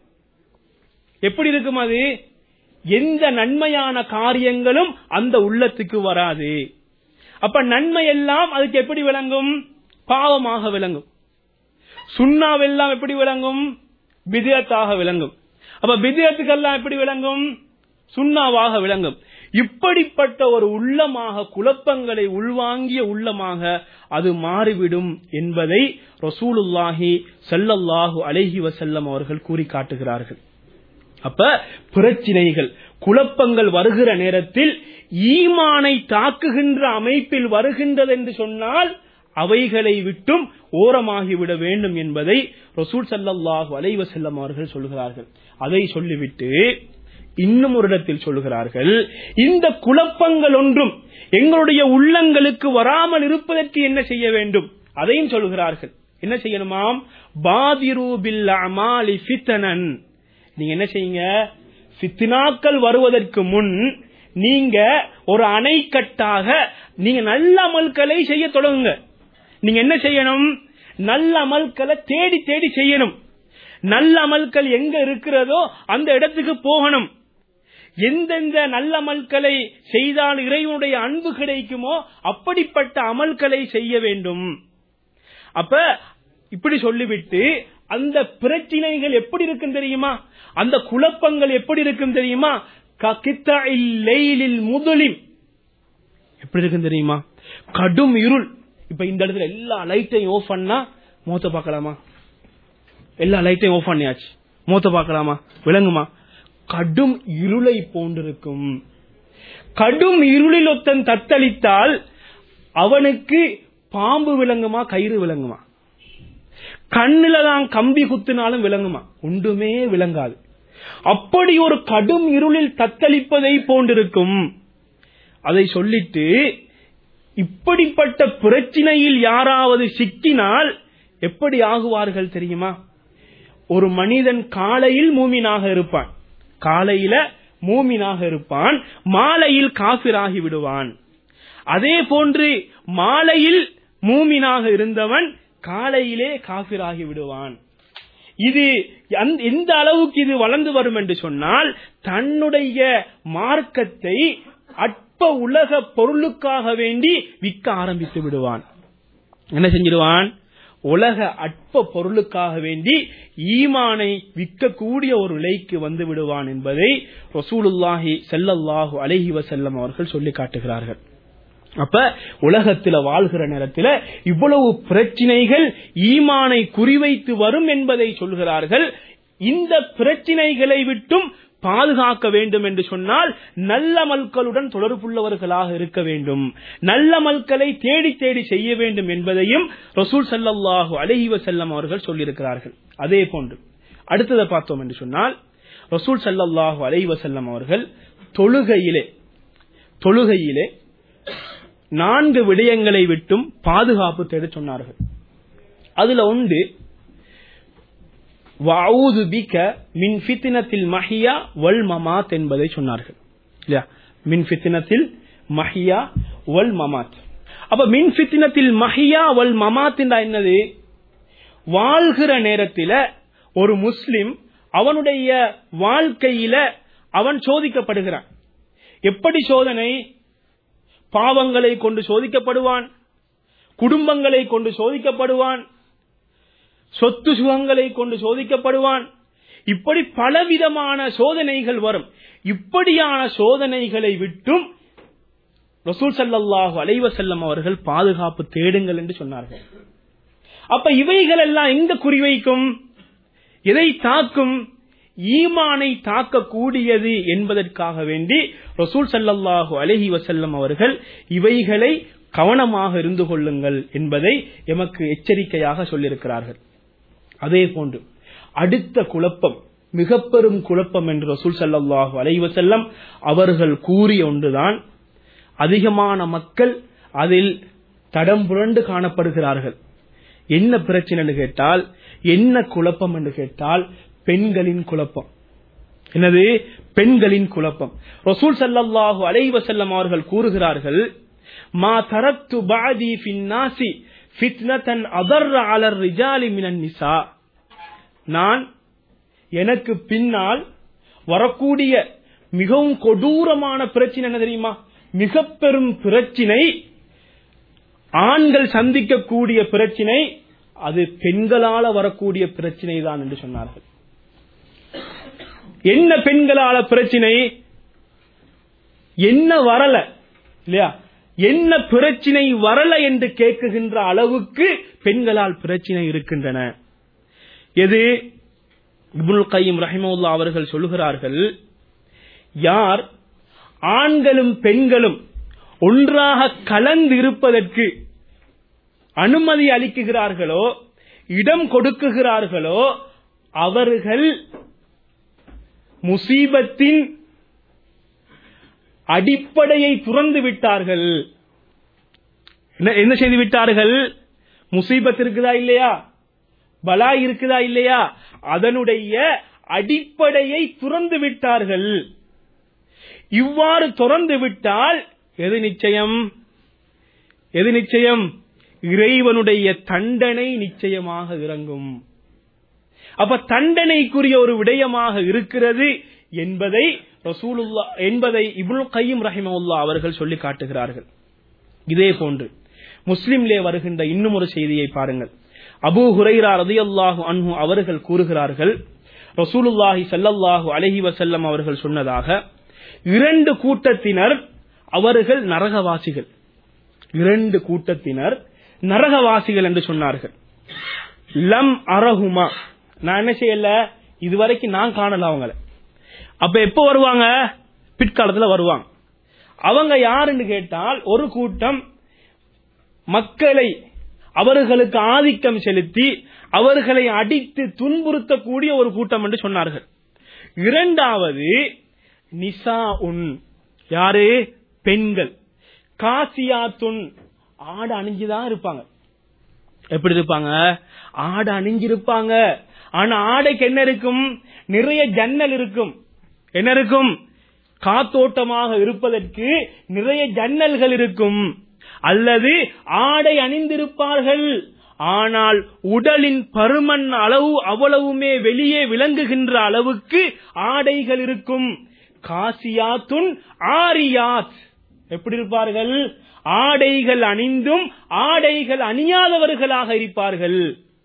எப்படி இருக்கும் அது எந்த நன்மையான காரியங்களும் அந்த உள்ளத்துக்கு வராது அப்ப நன்மை எல்லாம் அதுக்கு எப்படி விளங்கும் பாவமாக விளங்கும் சுண்ணாவெல்லாம் எப்படி விளங்கும் பிதியத்தாக விளங்கும் அப்ப பிதியத்துக்கெல்லாம் எப்படி விளங்கும் சுண்ணாவாக விளங்கும் இப்படிப்பட்ட ஒரு உள்ளமாக குழப்பங்களை உள்வாங்கிய உள்ளமாக அது மாறிவிடும் என்பதை ரசூலுல்லாஹி ஸல்லல்லாஹு அலைஹி வஸல்லம் அவர்கள் கூறி காட்டுகிறார்கள் அப்ப பிரச்சினைகள் குழப்பங்கள் வருகிற நேரத்தில் ஈமானை தாக்குகின்ற அமைப்பில் வருகின்றது என்று சொன்னால் அவைகளை விட்டும் ஓரமாகிவிட வேண்டும் என்பதை ரசூல் சல்லல்லாஹு அலைஹி வஸல்லம் அவர்கள் சொல்கிறார்கள் அதை சொல்லிவிட்டு இன்னும் ஒரு இடத்தில் சொல்லுகிறார்கள் இந்த குழப்பங்கள் ஒன்றும் எங்களுடைய உள்ளங்களுக்கு வராமல் இருப்பதற்கு என்ன செய்ய வேண்டும் அதையும் சொல்லுகிறார்கள் என்ன செய்யணுமாம் பாதிரு பில் அமாலி ஃபித்னன் நீங்க என்ன செய்யுங்க ஃபித்னாக்கள் வருவதற்கு முன் நீங்க ஒரு அணைக்கட்டாக நீங்க நல்ல அமல்களை செய்ய தொடங்குங்க நீங்க என்ன செய்யணும் நல்ல அமல்களை தேடி தேடி செய்யணும் நல்ல அமல்கள் எங்க இருக்கிறதோ அந்த இடத்துக்கு போகணும் எந்தெந்த நல்ல அமல்களை செய்தால் இறைவனுடைய அன்பு கிடைக்குமோ அப்படிப்பட்ட அமல்களை செய்ய வேண்டும் அப்ப இப்படி சொல்லிவிட்டு அந்த பிரச்சனைகள் எப்படி இருக்கும் தெரியுமா அந்த குழப்பங்கள் எப்படி இருக்கும் தெரியுமா முதலிம் எப்படி இருக்கும் தெரியுமா கடும் இருள் இப்ப இந்த இடத்துல எல்லா லைட்டையும் ஆஃப் பண்ணா மூத்த பார்க்கலாமா எல்லா லைட்டையும் ஆஃப் பண்ணியாச்சு மூத்த பார்க்கலாமா விளங்குமா கடும் இருளை போன்றிருக்கும் கடும் இருளில் ஒத்தன் தத்தளித்தால் அவனுக்கு பாம்பு விளங்குமா கயிறு விளங்குமா கண்ணுல தான் கம்பி குத்தினாலும் விளங்குமா ஒன்றுமே விளங்காது அப்படி ஒரு கடும் இருளில் தத்தளிப்பதை போன்றிருக்கும் அதை சொல்லிட்டு இப்படிப்பட்ட பிரச்சனையில் யாராவது சிக்கினால் எப்படி ஆகுவார்கள் தெரியுமா ஒரு மனிதன் காலையில் மூமினாக இருப்பான் காலையில மூமினாக இருப்பான் மாலையில் காபிராகி விடுவான் அதே போன்று மாலையில் மூமினாக இருந்தவன் காலையிலே காபிராகி விடுவான் இது எந்த அளவுக்கு இது வளர்ந்து வரும் என்று சொன்னால் தன்னுடைய மார்க்கத்தை அற்ப உலக பொருளுக்காக வேண்டி விற்க ஆரம்பித்து விடுவான் என்ன செஞ்சிடுவான் உலக அற்ப பொருளுக்காக வேண்டி ஈமானை விற்கக்கூடிய ஒரு நிலைக்கு வந்து விடுவான் என்பதை ரசூலுல்லாஹி செல்லல்லாஹு அலஹி வசல்லம் அவர்கள் சொல்லி காட்டுகிறார்கள் அப்ப உலகத்துல வாழ்கிற நேரத்தில் இவ்வளவு பிரச்சனைகள் ஈமானை குறிவைத்து வரும் என்பதை சொல்கிறார்கள் இந்த பிரச்சனைகளை விட்டும் பாதுகாக்க வேண்டும் என்று சொன்னால் நல்ல மல்களுடன் தொடர்புள்ளவர்களாக இருக்க வேண்டும் நல்ல மல்களை தேடி தேடி செய்ய வேண்டும் என்பதையும் ரசூல் சல்லாஹூ அலஹி வசல்லம் அவர்கள் சொல்லியிருக்கிறார்கள் அதே போன்று அடுத்ததை பார்த்தோம் என்று சொன்னால் ரசூல் சல்லாஹூ அலஹி வசல்லம் அவர்கள் தொழுகையிலே தொழுகையிலே நான்கு விடயங்களை விட்டும் பாதுகாப்பு தேட சொன்னார்கள் அதுல உண்டு வவுது பிக மின் ஃபித்தினத்தில் மஹியா வல் மமாத் என்பதை சொன்னார்கள் இல்லையா மின் ஃபித்தினத்தில் மஹியா வல் மமாத் அப்ப மின் ஃபித்தினத்தில் மஹியா வல் மமாத் என்னது வாழ்கிற நேரத்தில் ஒரு முஸ்லிம் அவனுடைய வாழ்க்கையில அவன் சோதிக்கப்படுகிறான் எப்படி சோதனை பாவங்களை கொண்டு சோதிக்கப்படுவான் குடும்பங்களை கொண்டு சோதிக்கப்படுவான் சொத்து சுகங்களை கொண்டு சோதிக்கப்படுவான் இப்படி பலவிதமான சோதனைகள் வரும் இப்படியான சோதனைகளை விட்டும் ரசூல் சல்லாஹூ அலைவசல்லம் அவர்கள் பாதுகாப்பு தேடுங்கள் என்று சொன்னார்கள் அப்ப இவைகள் எல்லாம் எங்க குறிவைக்கும் எதை தாக்கும் ஈமானை தாக்கக்கூடியது என்பதற்காக வேண்டி ரசூல் சல்லல்லாஹு அலஹி வசல்லம் அவர்கள் இவைகளை கவனமாக இருந்து கொள்ளுங்கள் என்பதை எமக்கு எச்சரிக்கையாக சொல்லியிருக்கிறார்கள் அதே போன்று அடுத்த குழப்பம் மிக பெரும் குழப்பம் என்று ரசூல் சல்லாஹூ அலைவசல்லம் அவர்கள் கூறிய ஒன்றுதான் அதிகமான மக்கள் அதில் தடம் புரண்டு காணப்படுகிறார்கள் என்ன பிரச்சனை கேட்டால் என்ன குழப்பம் என்று கேட்டால் பெண்களின் குழப்பம் என்னது பெண்களின் குழப்பம் ரசூல் சல்லாஹூ அலைவசல்லம் அவர்கள் கூறுகிறார்கள் மா தரத்து பாதி பின்னாசி ஃபித்னதன் அதர் அலர் ரிஜாலி மினன் நிசா நான் எனக்கு பின்னால் வரக்கூடிய மிகவும் கொடூரமான பிரச்சனை என்ன தெரியுமா மிக பெரும் பிரச்சினை ஆண்கள் சந்திக்கக்கூடிய பிரச்சினை அது பெண்களால வரக்கூடிய பிரச்சினை தான் என்று சொன்னார்கள் என்ன பெண்களால பிரச்சினை என்ன வரல இல்லையா என்ன பிரச்சினை வரல என்று கேட்குகின்ற அளவுக்கு பெண்களால் பிரச்சினை இருக்கின்றன எது இபுல் கையும் ரஹிமுல்லா அவர்கள் சொல்லுகிறார்கள் யார் ஆண்களும் பெண்களும் ஒன்றாக கலந்து இருப்பதற்கு அனுமதி அளிக்குகிறார்களோ இடம் கொடுக்குகிறார்களோ அவர்கள் முசீபத்தின் அடிப்படையை துறந்து விட்டார்கள் என்ன- என்ன செய்து விட்டார்கள் முசீபத் இருக்குதா இல்லையா பலா இருக்குதா இல்லையா அதனுடைய அடிப்படையை துறந்து விட்டார்கள் இவ்வாறு துறந்து விட்டால் எது நிச்சயம் எது நிச்சயம் இறைவனுடைய தண்டனை நிச்சயமாக இறங்கும் அப்ப தண்டனைக்குரிய ஒரு விடயமாக இருக்கிறது என்பதை ரசூலுல்லா என்பதை இப்னுல் கையும் ரஹிமவுல்லா அவர்கள் சொல்லி காட்டுகிறார்கள் இதே போன்று முஸ்லிம்லே வருகின்ற இன்னும் ஒரு செய்தியை பாருங்கள் அபூ ஹுரைரா ரதியல்லாஹு அன்ஹு அவர்கள் கூறுகிறார்கள் ரசூலுல்லாஹி ஸல்லல்லாஹு அலைஹி வஸல்லம் அவர்கள் சொன்னதாக இரண்டு கூட்டத்தினர் அவர்கள் நரகவாசிகள் இரண்டு கூட்டத்தினர் நரகவாசிகள் என்று சொன்னார்கள் லம் அரகுமா நான் என்ன செய்யல இதுவரைக்கும் நான் காணல அவங்கள அப்ப எப்ப வருவாங்க பிற்காலத்துல வருவாங்க அவங்க யாருன்னு கேட்டால் ஒரு கூட்டம் மக்களை அவர்களுக்கு ஆதிக்கம் செலுத்தி அவர்களை அடித்து துன்புறுத்தக்கூடிய ஒரு கூட்டம் என்று சொன்னார்கள் இரண்டாவது நிசா உன் யாரு பெண்கள் காசியாத்துன் ஆடு அணிஞ்சுதான் இருப்பாங்க எப்படி இருப்பாங்க ஆடை அணிஞ்சிருப்பாங்க ஆனா ஆடைக்கு என்ன இருக்கும் நிறைய ஜன்னல் இருக்கும் என்ன இருக்கும் காத்தோட்டமாக இருப்பதற்கு நிறைய ஜன்னல்கள் இருக்கும் அல்லது ஆடை அணிந்திருப்பார்கள் ஆனால் உடலின் பருமன் அளவு அவ்வளவுமே வெளியே விளங்குகின்ற அளவுக்கு ஆடைகள் இருக்கும் காசியாத்துன் ஆரியாத் எப்படி இருப்பார்கள் ஆடைகள் அணிந்தும் ஆடைகள் அணியாதவர்களாக இருப்பார்கள்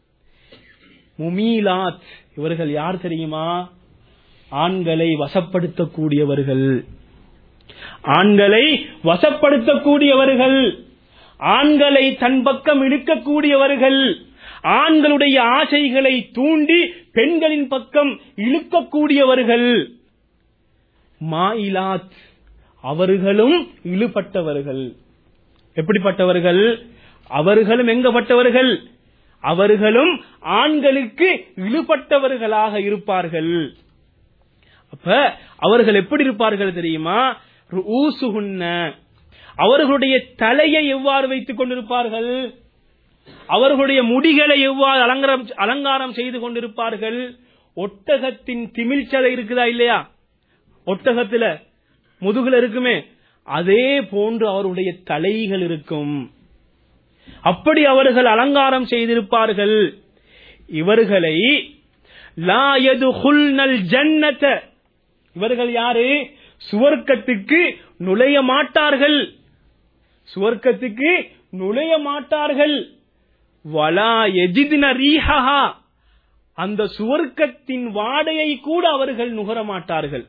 முமீலாத் இவர்கள் யார் தெரியுமா ஆண்களை வசப்படுத்தக்கூடியவர்கள் ஆண்களை வசப்படுத்தக்கூடியவர்கள் ஆண்களை தன் பக்கம் இழுக்கக்கூடியவர்கள் ஆண்களுடைய ஆசைகளை தூண்டி பெண்களின் பக்கம் இழுக்கக்கூடியவர்கள் மாயிலாத் அவர்களும் இழுபட்டவர்கள் எப்படிப்பட்டவர்கள் அவர்களும் எங்கப்பட்டவர்கள் அவர்களும் ஆண்களுக்கு இழுபட்டவர்களாக இருப்பார்கள் அப்ப அவர்கள் எப்படி இருப்பார்கள் தெரியுமா ஊசுகுன்ன அவர்களுடைய தலையை எவ்வாறு வைத்துக் கொண்டிருப்பார்கள் அவர்களுடைய முடிகளை எவ்வாறு அலங்காரம் அலங்காரம் செய்து கொண்டிருப்பார்கள் ஒட்டகத்தின் திமிழ்ச்சதை இருக்குதா இல்லையா ஒட்டகத்துல முதுகுல இருக்குமே அதே போன்று அவருடைய தலைகள் இருக்கும் அப்படி அவர்கள் அலங்காரம் செய்திருப்பார்கள் இவர்களை லா யதுகுல்னல் ஜன்னத இவர்கள் யாரு சுவர்க்கத்துக்கு நுழைய மாட்டார்கள் சுவர்க்கத்துக்கு நுழைய மாட்டார்கள் வலா எஜிதின ரீஹா அந்த சுவர்க்கத்தின் வாடையை கூட அவர்கள் நுகர மாட்டார்கள்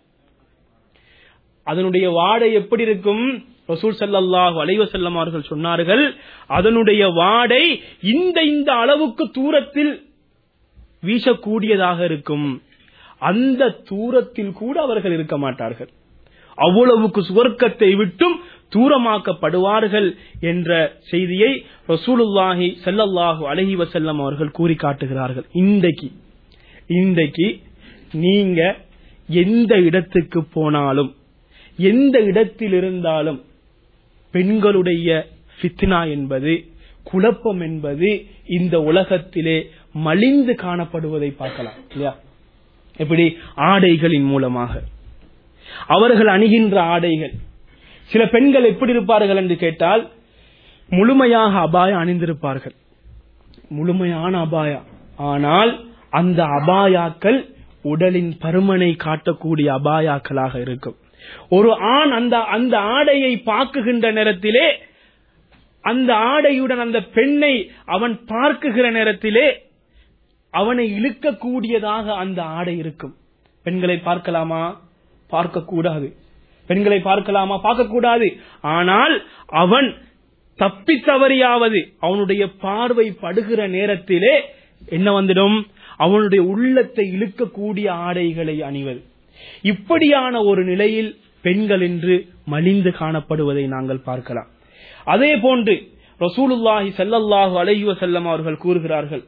அதனுடைய வாடை எப்படி இருக்கும் ரசூல் சல்லாஹ் அலைவசல்லம் அவர்கள் சொன்னார்கள் அதனுடைய வாடை இந்த இந்த அளவுக்கு தூரத்தில் வீசக்கூடியதாக இருக்கும் அந்த தூரத்தில் கூட அவர்கள் இருக்க மாட்டார்கள் அவ்வளவுக்கு சுவர்க்கத்தை விட்டும் தூரமாக்கப்படுவார்கள் என்ற செய்தியை ரசூலுல்லாஹி ஸல்லல்லாஹு அலைஹி வஸல்லம் அவர்கள் கூறி காட்டுகிறார்கள் இன்றைக்கு இன்றைக்கு நீங்க எந்த இடத்துக்கு போனாலும் எந்த இடத்தில் இருந்தாலும் பெண்களுடைய ஃபித்னா என்பது குழப்பம் என்பது இந்த உலகத்திலே மலிந்து காணப்படுவதை பார்க்கலாம் இல்லையா எப்படி ஆடைகளின் மூலமாக அவர்கள் அணிகின்ற ஆடைகள் சில பெண்கள் எப்படி இருப்பார்கள் என்று கேட்டால் முழுமையாக அபாயம் அணிந்திருப்பார்கள் முழுமையான அபாயா ஆனால் அந்த அபாயாக்கள் உடலின் பருமனை காட்டக்கூடிய அபாயாக்களாக இருக்கும் ஒரு ஆண் அந்த அந்த ஆடையை பார்க்குகின்ற நேரத்திலே அந்த ஆடையுடன் அந்த பெண்ணை அவன் பார்க்குகிற நேரத்திலே அவனை இழுக்கக்கூடியதாக அந்த ஆடை இருக்கும் பெண்களை பார்க்கலாமா பார்க்கக்கூடாது பெண்களை பார்க்கலாமா பார்க்கக்கூடாது ஆனால் அவன் தப்பி தவறியாவது அவனுடைய பார்வை படுகிற நேரத்திலே என்ன வந்துடும் அவனுடைய உள்ளத்தை இழுக்கக்கூடிய ஆடைகளை அணிவது இப்படியான ஒரு நிலையில் பெண்கள் என்று மலிந்து காணப்படுவதை நாங்கள் பார்க்கலாம் அதே போன்று ரசூலுல்லாஹி ஸல்லல்லாஹு அலைஹி வஸல்லம் அவர்கள் கூறுகிறார்கள்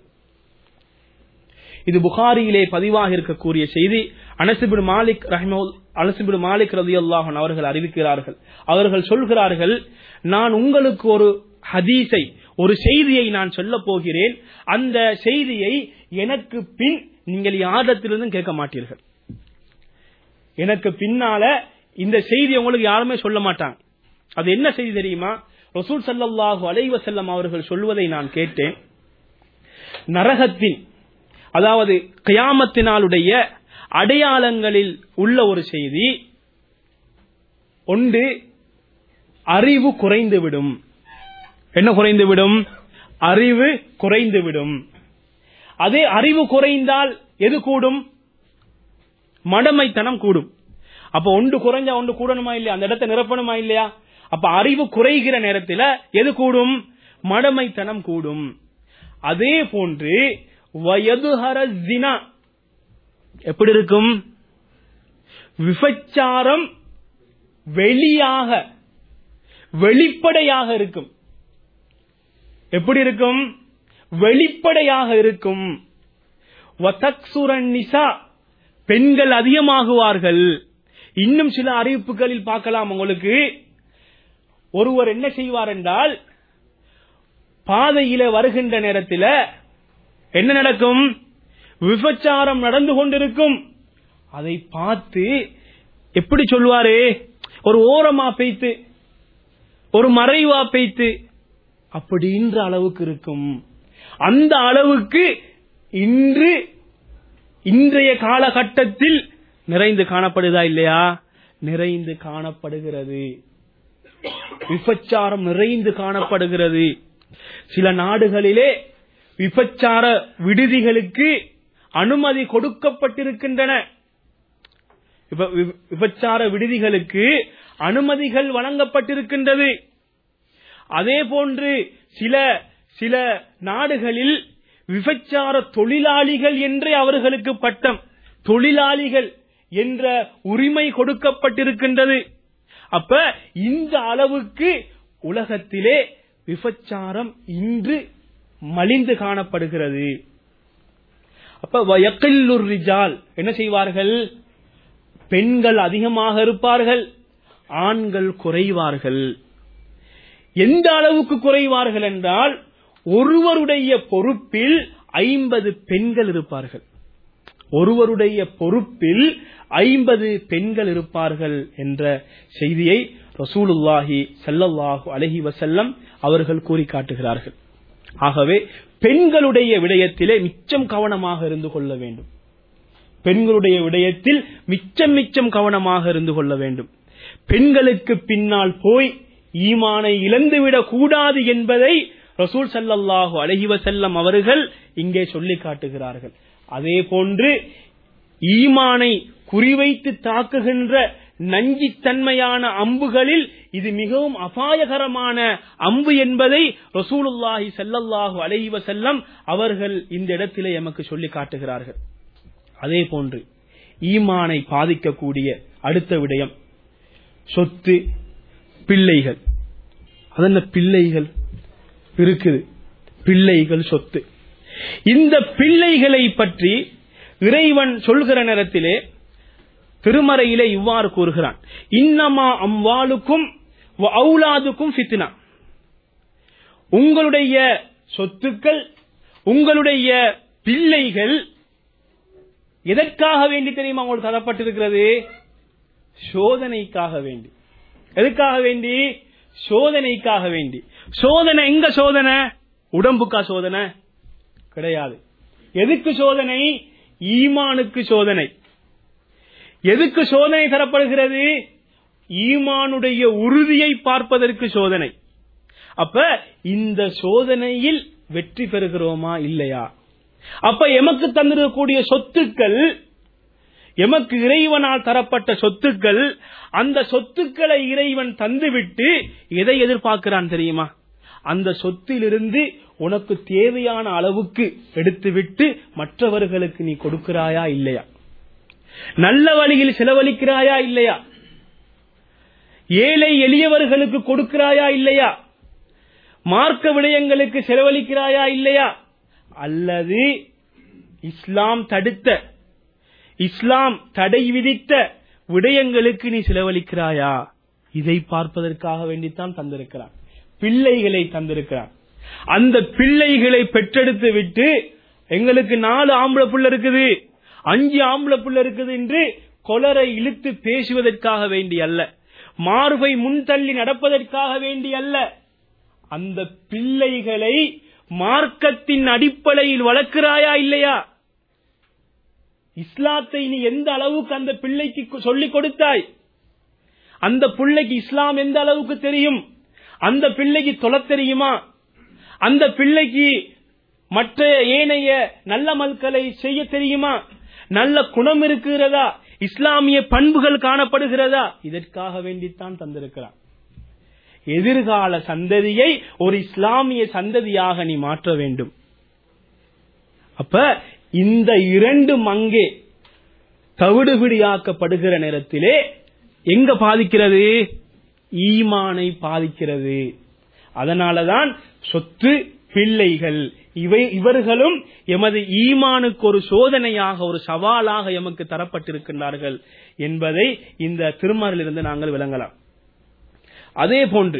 இது புகாரியிலே பதிவாக இருக்கக்கூடிய செய்தி அனசிபின் மாலிக் ரஹ்மவுல் அனசிபின் மாலிக் ரலியல்லாஹு அன்ஹு அவர்கள் அறிவிக்கிறார்கள் அவர்கள் சொல்கிறார்கள் நான் உங்களுக்கு ஒரு ஹதீஸை ஒரு செய்தியை நான் சொல்ல போகிறேன் அந்த செய்தியை எனக்கு பின் நீங்கள் யாரிடத்திலிருந்தும் கேட்க மாட்டீர்கள் எனக்கு பின்னால இந்த செய்தி உங்களுக்கு யாருமே சொல்ல மாட்டாங்க அது என்ன செய்தி தெரியுமா ரசூல் ஸல்லல்லாஹு அலைஹி வஸல்லம் அவர்கள் சொல்வதை நான் கேட்டேன் நரகத்தின் அதாவது கியாமத்தினாலுடைய அடையாளங்களில் உள்ள ஒரு செய்தி ஒன்று அறிவு குறைந்துவிடும் என்ன குறைந்துவிடும் அறிவு குறைந்துவிடும் அதே அறிவு குறைந்தால் எது கூடும் மடமைத்தனம் கூடும் அப்ப ஒன்று குறைஞ்சா ஒன்று கூடணுமா இல்லையா அந்த இடத்தை நிரப்பணுமா இல்லையா அப்ப அறிவு குறைகிற நேரத்தில் எது கூடும் மடமைத்தனம் கூடும் அதே போன்று வயதுஹர ஜினா எப்படி இருக்கும் விபச்சாரம் வெளியாக வெளிப்படையாக இருக்கும் எப்படி இருக்கும் வெளிப்படையாக இருக்கும் வதக்சுரன் நிசா பெண்கள் அதிகமாகுவார்கள் இன்னும் சில அறிவிப்புகளில் பார்க்கலாம் உங்களுக்கு ஒருவர் என்ன செய்வார் என்றால் பாதையில வருகின்ற நேரத்தில் என்ன நடக்கும் விபச்சாரம் நடந்து கொண்டிருக்கும் அதை பார்த்து எப்படி சொல்வாரு ஒரு ஓரமா பெய்த்து ஒரு மறைவா பெய்த்து அப்படின்ற அளவுக்கு இருக்கும் அந்த அளவுக்கு இன்று இன்றைய காலகட்டத்தில் நிறைந்து காணப்படுதா இல்லையா நிறைந்து காணப்படுகிறது விபச்சாரம் நிறைந்து காணப்படுகிறது சில நாடுகளிலே விபச்சார விடுதிகளுக்கு அனுமதி கொடுக்கப்பட்டிருக்கின்றன இப்ப வி- விபச்சார விடுதிகளுக்கு அனுமதிகள் வழங்கப்பட்டிருக்கின்றது அதே போன்று சில சில நாடுகளில் விபச்சார தொழிலாளிகள் என்றே அவர்களுக்கு பட்டம் தொழிலாளிகள் என்ற உரிமை கொடுக்கப்பட்டிருக்கின்றது அப்ப இந்த அளவுக்கு உலகத்திலே விபச்சாரம் இன்று மலிந்து காணப்படுகிறது அப்ப வயக்கில்லுர் ரிஜால் என்ன செய்வார்கள் பெண்கள் அதிகமாக இருப்பார்கள் ஆண்கள் குறைவார்கள் எந்த அளவுக்கு குறைவார்கள் என்றால் ஒருவருடைய பொறுப்பில் ஐம்பது பெண்கள் இருப்பார்கள் ஒருவருடைய பொறுப்பில் ஐம்பது பெண்கள் இருப்பார்கள் என்ற செய்தியை ரசூலுல்லாஹி ஸல்லல்லாஹு அலைஹி வஸல்லம் அவர்கள் கூறி காட்டுகிறார்கள் ஆகவே பெண்களுடைய விடயத்திலே மிச்சம் கவனமாக இருந்து கொள்ள வேண்டும் பெண்களுடைய விடயத்தில் மிச்சம் மிச்சம் கவனமாக இருந்து கொள்ள வேண்டும் பெண்களுக்கு பின்னால் போய் ஈமானை இழந்துவிடக் கூடாது என்பதை ரசூல் ஸல்லல்லாஹு அலைஹி வஸல்லம் அவர்கள் இங்கே சொல்லி காட்டுகிறார்கள் அதே போன்று ஈமானை குறிவைத்து தாக்குகின்ற நஞ்சித்தன்மையான அம்புகளில் இது மிகவும் அபாயகரமான அம்பு என்பதை ரசூலுல்லாஹி ஸல்லல்லாஹு அலைஹி வஸல்லம் அவர்கள் இந்த இடத்திலே எமக்கு சொல்லி காட்டுகிறார்கள் அதே போன்று ஈமானை பாதிக்கக்கூடிய அடுத்த விடயம் சொத்து பிள்ளைகள் அதென்ன பிள்ளைகள் இருக்குது பிள்ளைகள் சொத்து இந்த பிள்ளைகளை பற்றி இறைவன் சொல்கிற நேரத்திலே திருமறையிலே இவ்வாறு கூறுகிறான் இன்னமா அம்வாளுக்கும் அவுலாதுக்கும் ஃபித்னா உங்களுடைய சொத்துக்கள் உங்களுடைய பிள்ளைகள் எதற்காக வேண்டி தெரியுமா உங்களுக்கு தரப்பட்டிருக்கிறது சோதனைக்காக வேண்டி எதுக்காக வேண்டி சோதனைக்காக வேண்டி சோதனை எங்க சோதனை உடம்புக்கா சோதனை கிடையாது எதுக்கு சோதனை ஈமானுக்கு சோதனை எதுக்கு சோதனை தரப்படுகிறது ஈமானுடைய உறுதியை பார்ப்பதற்கு சோதனை அப்ப இந்த சோதனையில் வெற்றி பெறுகிறோமா இல்லையா அப்ப எமக்கு தந்திருக்கக்கூடிய சொத்துக்கள் எமக்கு இறைவனால் தரப்பட்ட சொத்துக்கள் அந்த சொத்துக்களை இறைவன் தந்துவிட்டு எதை எதிர்பார்க்கிறான் தெரியுமா அந்த சொத்திலிருந்து உனக்கு தேவையான அளவுக்கு எடுத்துவிட்டு மற்றவர்களுக்கு நீ கொடுக்கிறாயா இல்லையா நல்ல வழியில் செலவழிக்கிறாயா இல்லையா ஏழை எளியவர்களுக்கு கொடுக்கிறாயா இல்லையா மார்க்க விடயங்களுக்கு செலவழிக்கிறாயா இல்லையா அல்லது இஸ்லாம் தடுத்த இஸ்லாம் தடை விதித்த விடயங்களுக்கு நீ செலவழிக்கிறாயா இதை பார்ப்பதற்காக வேண்டித்தான் தந்திருக்கிறான் பிள்ளைகளை தந்திருக்கிறான் அந்த பிள்ளைகளை பெற்றெடுத்து விட்டு எங்களுக்கு நாலு ஆம்பளை புள்ள இருக்குது அஞ்சு ஆம்பளை புள்ள இருக்குது என்று கொலரை இழுத்து பேசுவதற்காக வேண்டி அல்ல மார்பை முன்தள்ளி நடப்பதற்காக வேண்டி அல்ல அந்த பிள்ளைகளை மார்க்கத்தின் அடிப்படையில் வளர்க்கிறாயா இல்லையா இஸ்லாத்தை நீ எந்த அளவுக்கு அந்த பிள்ளைக்கு சொல்லிக் கொடுத்தாய் அந்த பிள்ளைக்கு இஸ்லாம் எந்த அளவுக்கு தெரியும் அந்த பிள்ளைக்கு தொலை தெரியுமா அந்த பிள்ளைக்கு மற்ற ஏனைய நல்ல மல்களை செய்ய தெரியுமா நல்ல குணம் இருக்கிறதா இஸ்லாமிய பண்புகள் காணப்படுகிறதா இதற்காக வேண்டித்தான் தந்திருக்கிறான் எதிர்கால சந்ததியை ஒரு இஸ்லாமிய சந்ததியாக நீ மாற்ற வேண்டும் அப்ப இந்த இரண்டும் அங்கே தவிடுபிடியாக்கப்படுகிற நேரத்திலே எங்க பாதிக்கிறது ஈமானை பாதிக்கிறது அதனாலதான் சொத்து பிள்ளைகள் இவை இவர்களும் எமது ஈமானுக்கு ஒரு சோதனையாக ஒரு சவாலாக எமக்கு தரப்பட்டிருக்கின்றார்கள் என்பதை இந்த திருமறிலிருந்து நாங்கள் விளங்கலாம் அதே போன்று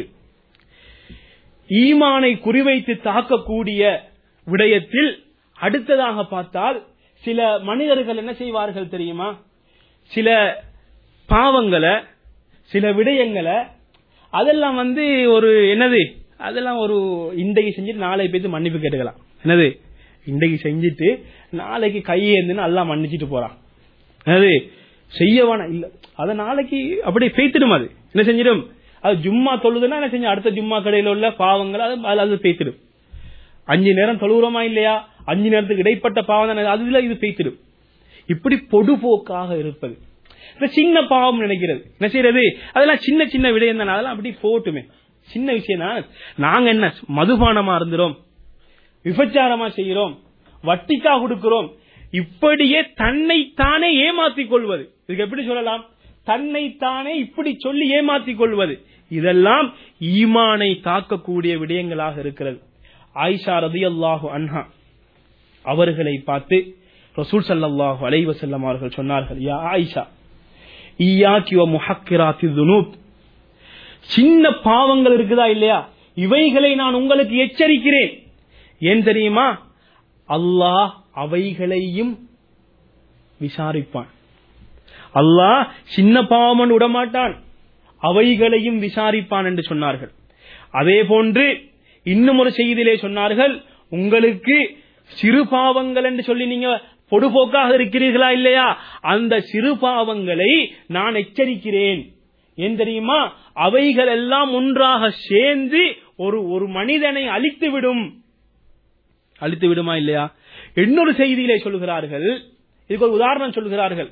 ஈமானை குறிவைத்து தாக்கக்கூடிய விடயத்தில் அடுத்ததாக பார்த்தால் சில மனிதர்கள் என்ன செய்வார்கள் தெரியுமா சில பாவங்களை சில விடயங்களை அதெல்லாம் வந்து ஒரு என்னது அதெல்லாம் ஒரு இன்றைக்கு செஞ்சுட்டு நாளை போய் மன்னிப்பு கேட்டுக்கலாம் என்னது இன்றைக்கு செஞ்சுட்டு நாளைக்கு கையேந்துன்னு எல்லாம் மன்னிச்சிட்டு போறான் என்னது செய்யவான இல்ல அத நாளைக்கு அப்படியே பேய்த்திடும் அது என்ன செஞ்சிடும் அது ஜும்மா தொழுதுன்னா என்ன செஞ்சு அடுத்த ஜும்மா கடையில உள்ள பாவங்கள் அது அது பேய்த்திடும் அஞ்சு நேரம் தொழுகிறோமா இல்லையா அஞ்சு நேரத்துக்கு இடைப்பட்ட பாவம் தானே அதுல இது பேய்த்திடும் இப்படி பொடுபோக்காக இருப்பது இந்த சின்ன பாவம் நினைக்கிறது என்ன செய்யறது அதெல்லாம் சின்ன சின்ன விடயம் தானே அதெல்லாம் அப்படி போட்டுமே சின்ன விஷயம் தான் நாங்க என்ன மதுபானமா இருந்துரும் விபச்சாரமா செய்கிறோம் வட்டிக்கா கொடுக்கிறோம் இப்படியே தன்னைத்தானே ஏமாத்திக் கொள்வது இதுக்கு எப்படி சொல்லலாம் தன்னைத்தானே இப்படி சொல்லி ஏமாத்திக் கொள்வது இதெல்லாம் ஈமானை தாக்கக்கூடிய விடயங்களாக இருக்கிறது ஆயிஷா ரதி அல்லாஹு அன்ஹா அவர்களை பார்த்து ரசூல் சல்லாஹு அலைவசல்லம் அவர்கள் சொன்னார்கள் யா ஆயிஷா ஈயாக்கி முஹக்கிராத்தி துனூப் சின்ன பாவங்கள் இருக்குதா இல்லையா இவைகளை நான் உங்களுக்கு எச்சரிக்கிறேன் ஏன் தெரியுமா அல்லாஹ் அவைகளையும் விசாரிப்பான் அல்லாஹ் சின்ன பாவம் விடமாட்டான் அவைகளையும் விசாரிப்பான் என்று சொன்னார்கள் அதே போன்று இன்னும் ஒரு செய்தியிலே சொன்னார்கள் உங்களுக்கு சிறு பாவங்கள் என்று சொல்லி நீங்க பொடுபோக்காக இருக்கிறீர்களா இல்லையா அந்த சிறு பாவங்களை நான் எச்சரிக்கிறேன் ஏன் தெரியுமா அவைகள் எல்லாம் ஒன்றாக சேர்ந்து ஒரு ஒரு மனிதனை அழித்து விடும் அழித்து விடுமா இல்லையா இன்னொரு செய்தியிலே சொல்கிறார்கள் இதுக்கு ஒரு உதாரணம் சொல்கிறார்கள்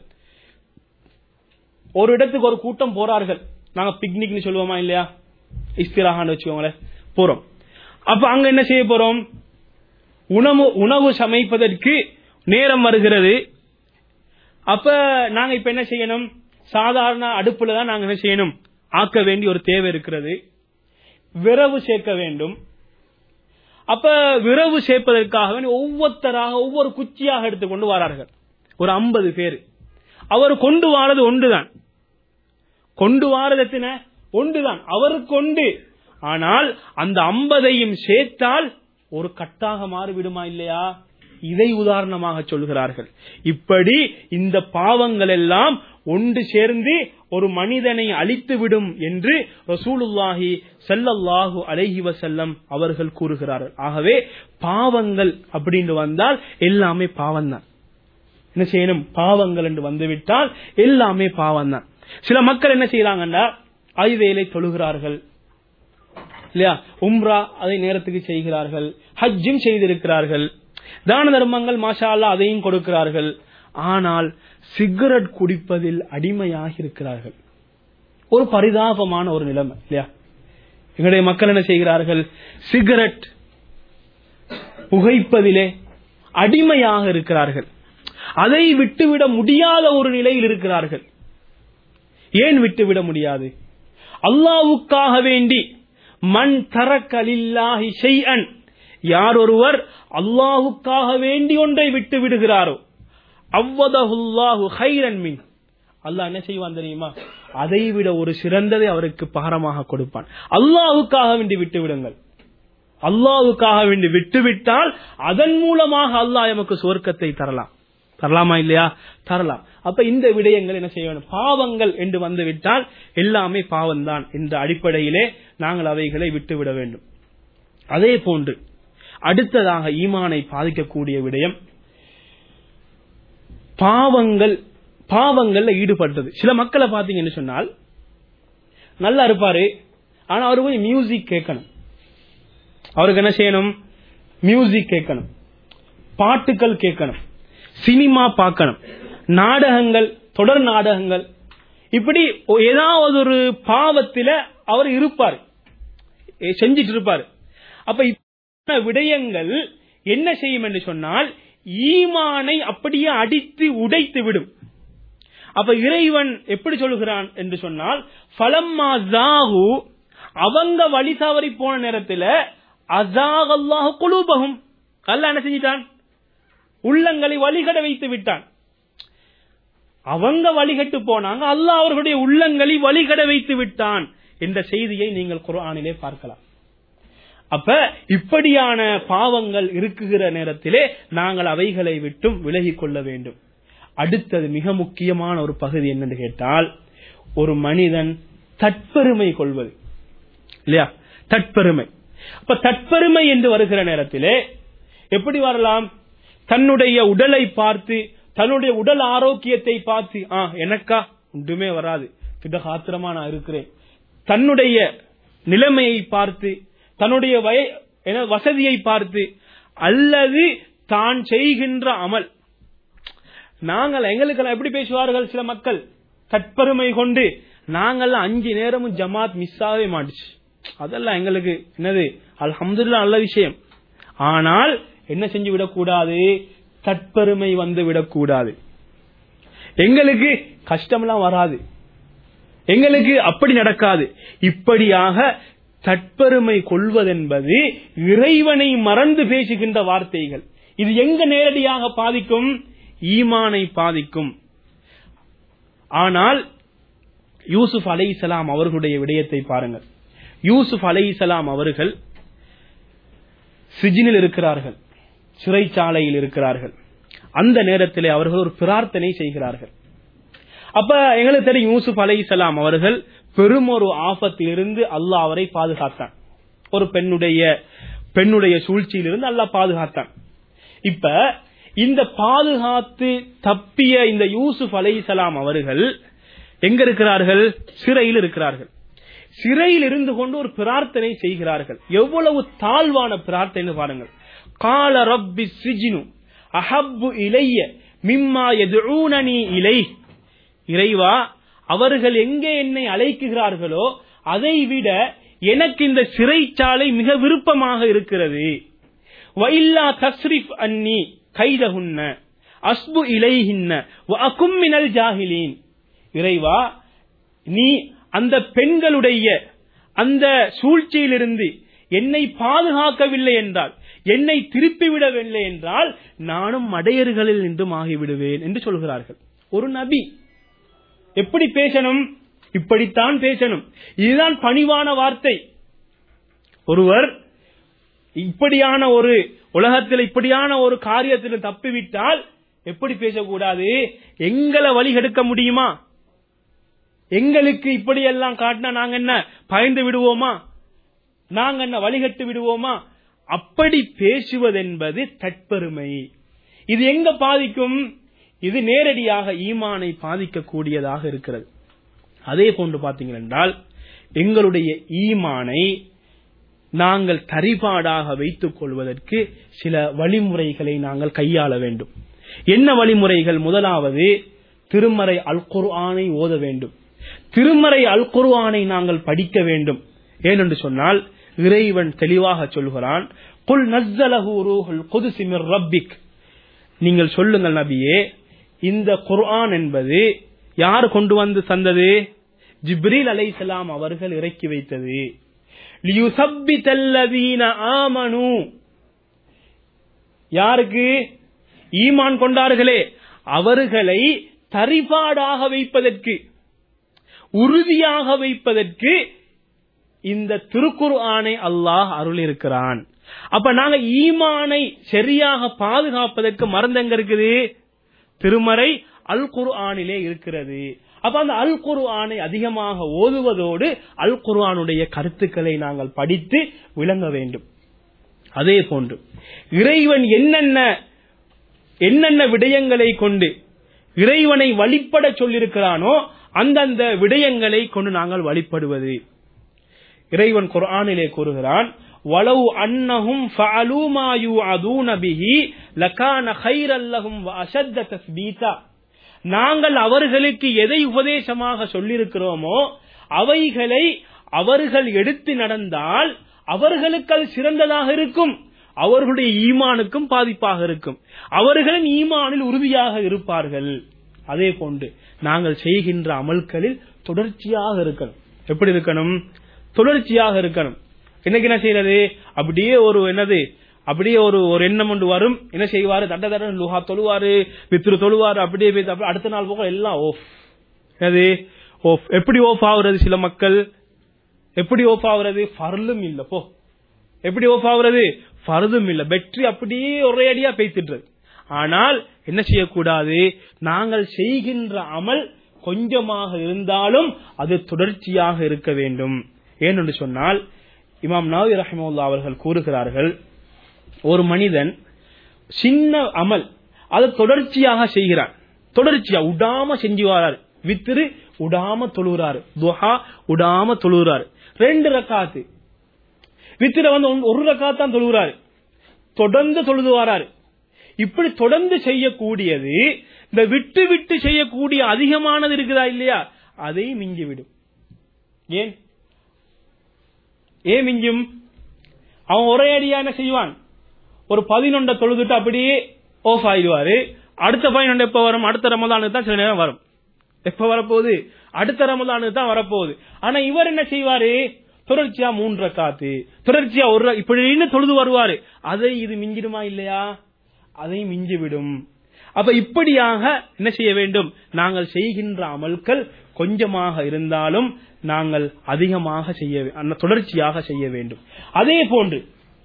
ஒரு இடத்துக்கு ஒரு கூட்டம் போறார்கள் நாங்க பிக்னிக்னு சொல்லுவோமா இல்லையா இஸ்திராகான்னு வச்சுக்கோங்களேன் போறோம் அப்ப அங்க என்ன செய்ய போறோம் உணவு உணவு சமைப்பதற்கு நேரம் வருகிறது அப்ப நாங்க இப்ப என்ன செய்யணும் சாதாரண அடுப்புல தான் நாங்க என்ன செய்யணும் ஆக்க வேண்டிய ஒரு தேவை இருக்கிறது விரவு சேர்க்க வேண்டும் அப்ப விரவு சேர்ப்பதற்காக வேண்டி ஒவ்வொருத்தராக ஒவ்வொரு குச்சியாக எடுத்துக்கொண்டு வரார்கள் ஒரு ஐம்பது பேர் அவர் கொண்டு வாரது ஒன்றுதான் கொண்டு வாரது எத்தனை ஒன்றுதான் அவருக்கு ஒன்று ஆனால் அந்த ஐம்பதையும் சேர்த்தால் ஒரு கட்டாக மாறிவிடுமா இல்லையா இதை உதாரணமாக சொல்கிறார்கள் இப்படி இந்த பாவங்கள் எல்லாம் ஒன்று சேர்ந்து ஒரு மனிதனை அழித்து விடும் என்று ரசூலுல்லாஹி ஸல்லல்லாஹு அலைஹி வஸல்லம் அவர்கள் கூறுகிறார்கள் ஆகவே பாவங்கள் அப்படின்னு வந்தால் எல்லாமே பாவம் தான் என்ன செய்யணும் பாவங்கள் என்று வந்துவிட்டால் எல்லாமே பாவம் தான் சில மக்கள் என்ன செய்யறாங்கன்னா ஐவேலை தொழுகிறார்கள் இல்லையா உம்ரா அதை நேரத்துக்கு செய்கிறார்கள் ஹஜ்ஜும் செய்திருக்கிறார்கள் தான தர்மங்கள் மாஷா அல்லா அதையும் கொடுக்கிறார்கள் ஆனால் சிகரெட் குடிப்பதில் அடிமையாக இருக்கிறார்கள் ஒரு பரிதாபமான ஒரு நிலைமை இல்லையா எங்களுடைய மக்கள் என்ன செய்கிறார்கள் சிகரெட் புகைப்பதிலே அடிமையாக இருக்கிறார்கள் அதை விட்டுவிட முடியாத ஒரு நிலையில் இருக்கிறார்கள் ஏன் விட்டுவிட முடியாது அல்லாவுக்காக வேண்டி மண் தரக்கலில்லாஹி ஷைஅன் யார் ஒருவர் அல்லாஹுக்காக வேண்டி ஒன்றை விட்டு விடுகிறாரோ அவ்வதஹுல்லாஹு ஹைரன் மின் அல்லாஹ் என்ன செய்வான் தெரியுமா அதை விட ஒரு சிறந்ததை அவருக்கு பாரமாக கொடுப்பான் அல்லாஹுக்காக வேண்டி விட்டு விடுங்கள் அல்லாஹுக்காக வேண்டி விட்டுவிட்டால் அதன் மூலமாக அல்லாஹ் எமக்கு சுவர்க்கத்தை தரலாம் தரலாமா இல்லையா தரலாம் அப்ப இந்த விடயங்கள் என்ன செய்ய வேண்டும் பாவங்கள் என்று வந்து விட்டால் எல்லாமே பாவம்தான் என்ற அடிப்படையிலே நாங்கள் அவைகளை விட்டுவிட வேண்டும் அதே போன்று அடுத்ததாக ஈமானை பாதிக்கக்கூடிய விடயம் பாவங்கள் பாவங்கள்ல ஈடுபட்டது சில மக்களை பாத்தீங்கன்னு சொன்னால் நல்லா இருப்பாரு ஆனா அவரு போய் மியூசிக் கேட்கணும் அவருக்கு என்ன செய்யணும் மியூசிக் கேட்கணும் பாட்டுகள் கேட்கணும் சினிமா பார்க்கணும் நாடகங்கள் தொடர் நாடகங்கள் இப்படி ஏதாவது ஒரு பாவத்தில அவர் இருப்பார் செஞ்சிட்டு இருப்பார் அப்ப இப்ப விடயங்கள் என்ன செய்யும் என்று சொன்னால் ஈமானை அப்படியே அடித்து உடைத்து விடும் அப்ப இறைவன் எப்படி சொல்லுகிறான் என்று சொன்னால் ஃபலம்மா ஜாகு அவங்க வழி தவறி போன நேரத்தில் அசாக் அல்லாஹ் குலூபகும் அல்ல என்ன செஞ்சிட்டான் உள்ளங்களை வழிகட வைத்து விட்டான் அவங்க வழிகட்டு போனாங்க அல்லாஹ் அவர்களுடைய உள்ளங்களை வழிகட வைத்து விட்டான் என்ற செய்தியை நீங்கள் குர்ஆனிலே பார்க்கலாம் அப்ப இப்படியான பாவங்கள் இருக்குகிற நேரத்திலே நாங்கள் அவைகளை விட்டும் விலகிக் கொள்ள வேண்டும் அடுத்தது மிக முக்கியமான ஒரு பகுதி என்னன்னு கேட்டால் ஒரு மனிதன் தற்பெருமை கொள்வது இல்லையா தற்பெருமை அப்ப தற்பெருமை என்று வருகிற நேரத்திலே எப்படி வரலாம் தன்னுடைய உடலை பார்த்து தன்னுடைய உடல் ஆரோக்கியத்தை பார்த்து ஆ எனக்கா ஒன்றுமே வராது திடகாத்திரமா நான் இருக்கிறேன் தன்னுடைய நிலைமையை பார்த்து தன்னுடைய வய வசதியை பார்த்து அல்லது தான் செய்கின்ற அமல் நாங்கள் எங்களுக்கெல்லாம் எப்படி பேசுவார்கள் சில மக்கள் தற்பெருமை கொண்டு நாங்கெல்லாம் அஞ்சு நேரமும் ஜமாத் மிஸ் ஆகவே மாட்டுச்சு அதெல்லாம் எங்களுக்கு என்னது அல்ஹம்துல்லா நல்ல விஷயம் ஆனால் என்ன செஞ்சு விடக்கூடாது தற்பெருமை வந்து விடக்கூடாது எங்களுக்கு கஷ்டம்லாம் வராது எங்களுக்கு அப்படி நடக்காது இப்படியாக தற்பெருமை கொள்வதென்பது இறைவனை மறந்து பேசுகின்ற வார்த்தைகள் இது எங்க நேரடியாக பாதிக்கும் ஈமானை பாதிக்கும் ஆனால் யூசுப் அலை அவர்களுடைய விடயத்தை பாருங்கள் யூசுப் அலை அவர்கள் சிஜினில் இருக்கிறார்கள் சிறைச்சாலையில் இருக்கிறார்கள் அந்த நேரத்திலே அவர்கள் ஒரு பிரார்த்தனை செய்கிறார்கள் அப்ப எங்களுக்கு தெரியும் யூசுப் அலை அவர்கள் பெரும் ஒரு ஆபத்திலிருந்து அல்லாஹ் அவரை பாதுகாத்தான் ஒரு பெண்ணுடைய பெண்ணுடைய சூழ்ச்சியிலிருந்து அல்லாஹ் பாதுகாத்தான் இப்ப இந்த பாதுகாத்து தப்பிய இந்த யூசுப் அலை அவர்கள் எங்க இருக்கிறார்கள் சிறையில் இருக்கிறார்கள் சிறையில் இருந்து கொண்டு ஒரு பிரார்த்தனை செய்கிறார்கள் எவ்வளவு தாழ்வான பிரார்த்தனை பாருங்கள் கால ரப்பி சிஜினு அஹப்பு இலைய மிம்மா எதுனி இலை இறைவா அவர்கள் எங்கே என்னை அழைக்குகிறார்களோ அதை விட எனக்கு இந்த சிறைச்சாலை மிக விருப்பமாக இருக்கிறது வைல்லா தஸ்ரிஃப் அன்னி கைதகுன்ன அஸ்பு இலைஹின்ன அகும்மினல் ஜாஹிலீன் இறைவா நீ அந்த பெண்களுடைய அந்த சூழ்ச்சியிலிருந்து என்னை பாதுகாக்கவில்லை என்றால் என்னை திருப்பிவிடவில்லை என்றால் நானும் மடையர்களில் நின்றும் ஆகிவிடுவேன் என்று சொல்கிறார்கள் ஒரு நபி எப்படி பேசணும் இப்படித்தான் பேசணும் இதுதான் பணிவான வார்த்தை ஒருவர் இப்படியான ஒரு உலகத்தில் இப்படியான ஒரு காரியத்தில் தப்பிவிட்டால் எப்படி பேசக்கூடாது எங்களை வழிகெடுக்க முடியுமா எங்களுக்கு இப்படியெல்லாம் காட்டினா நாங்க என்ன பயந்து விடுவோமா நாங்க என்ன வழிகட்டு விடுவோமா அப்படி பேசுவதென்பது தற்பெருமை இது எங்க பாதிக்கும் இது நேரடியாக ஈமானை பாதிக்கக்கூடியதாக இருக்கிறது அதே போன்று பார்த்தீங்கள் என்றால் எங்களுடைய ஈமானை நாங்கள் தரிபாடாக வைத்துக் கொள்வதற்கு சில வழிமுறைகளை நாங்கள் கையாள வேண்டும் என்ன வழிமுறைகள் முதலாவது திருமறை அல் குர்ஆனை ஓத வேண்டும் திருமறை அல் குர்ஆனை நாங்கள் படிக்க வேண்டும் ஏனென்று சொன்னால் இறைவன் தெளிவாக சொல்கிறான் குல் நஸ்ஸலஹு ரூஹுல் குதுஸி மிர் ரப்பிக் நீங்கள் சொல்லுங்கள் நபியே இந்த குர்ஆன் என்பது யார் கொண்டு வந்து தந்தது ஜிப்ரீல் அலைஹிஸ்ஸலாம் அவர்கள் இறக்கி வைத்தது லியுசப்பித்தல்லதீன ஆமனு யாருக்கு ஈமான் கொண்டார்களே அவர்களை தரிபாடாக வைப்பதற்கு உறுதியாக வைப்பதற்கு இந்த திருக்குர் ஆணை அல்லாஹ் அருள் இருக்கிறான் அப்ப நாங்க ஈமானை சரியாக பாதுகாப்பதற்கு மருந்து எங்க இருக்குது திருமறை அல் குர்ஆனிலே இருக்கிறது அப்ப அந்த அல் குர்ஆனை அதிகமாக ஓதுவதோடு அல் குர்ஆனுடைய கருத்துக்களை நாங்கள் படித்து விளங்க வேண்டும் அதே போன்று இறைவன் என்னென்ன என்னென்ன விடயங்களை கொண்டு இறைவனை வழிபட சொல்லியிருக்கிறானோ அந்தந்த விடயங்களை கொண்டு நாங்கள் வழிபடுவது இறைவன் குர்ஆனிலே கூறுகிறான் வலவு அன்னஹும் ஃபஅலூ மா யூஅதூன பிஹி லகான கைரல் லஹும் வ அஷத்த தஸ்பீதா நாங்கள் அவர்களுக்கு எதை உபதேசமாக சொல்லியிருக்கிறோமோ அவைகளை அவர்கள் எடுத்து நடந்தால் அவர்களுக்கு அது சிறந்ததாக இருக்கும் அவர்களுடைய ஈமானுக்கும் பாதிப்பாக இருக்கும் அவர்களும் ஈமானில் உறுதியாக இருப்பார்கள் அதே போன்று நாங்கள் செய்கின்ற அமல்களில் தொடர்ச்சியாக இருக்கணும் எப்படி இருக்கணும் தொடர்ச்சியாக இருக்கணும் இன்னைக்கு என்ன செய்யறது அப்படியே ஒரு என்னது அப்படியே ஒரு ஒரு எண்ணம் ஒன்று வரும் என்ன செய்வாரு தட்ட தட்ட லுஹா தொழுவாரு வித்ரு தொழுவாரு அப்படியே போய் அப்ப அடுத்த நாள் போக எல்லாம் ஓஃப் என்னது ஓஃப் எப்படி ஓஃப் ஆகுறது சில மக்கள் எப்படி ஓஃப் ஆகுறது ஃபர்லும் இல்ல போ எப்படி ஓஃப் ஆகுறது ஃபர்தும் இல்ல பெட்ரி அப்படியே ஒரே அடியா பேசிட்டுறது ஆனால் என்ன செய்யக்கூடாது நாங்கள் செய்கின்ற அமல் கொஞ்சமாக இருந்தாலும் அது தொடர்ச்சியாக இருக்க வேண்டும் ஏனென்று சொன்னால் இமாம் நவி ரஹமுல்லா அவர்கள் கூறுகிறார்கள் ஒரு மனிதன் சின்ன அமல் அதை தொடர்ச்சியாக செய்கிறான் தொடர்ச்சியா உடாம செஞ்சு வராரு வித்திரு உடாம தொழுகிறாரு துஹா உடாம தொழுகிறாரு ரெண்டு ரக்காத்து வித்திர வந்து ஒன்- ஒரு ரக்காத்தான் தொழுகிறாரு தொடர்ந்து தொழுது வராரு இப்படி தொடர்ந்து செய்யக்கூடியது இந்த விட்டு விட்டு செய்யக்கூடிய அதிகமானது இருக்குதா இல்லையா அதை மிஞ்சி விடும் ஏன் ஏன் மிஞ்சும் அவன் ஒரே அடியா என்ன செய்வான் ஒரு பதினொண்ட தொழுதுட்டு அப்படியே ஆஃப் ஆயிடுவாரு அடுத்த பதினொன்று எப்ப வரும் அடுத்த ரமதானுக்கு தான் சில நேரம் வரும் எப்ப வரப்போகுது அடுத்த ரமதானுக்கு தான் வரப்போகுது ஆனா இவர் என்ன செய்வாரு தொடர்ச்சியா மூன்று காத்து தொடர்ச்சியா ஒரு ர- இப்படின்னு தொழுது வருவாரு அதை இது மிஞ்சிடுமா இல்லையா அதை மிஞ்சி விடும் அப்ப இப்படியாக என்ன செய்ய வேண்டும் நாங்கள் செய்கின்ற அமல்கள் கொஞ்சமாக இருந்தாலும் நாங்கள் அதிகமாக செய்ய வே- அந்த தொடர்ச்சியாக செய்ய வேண்டும் அதே போன்று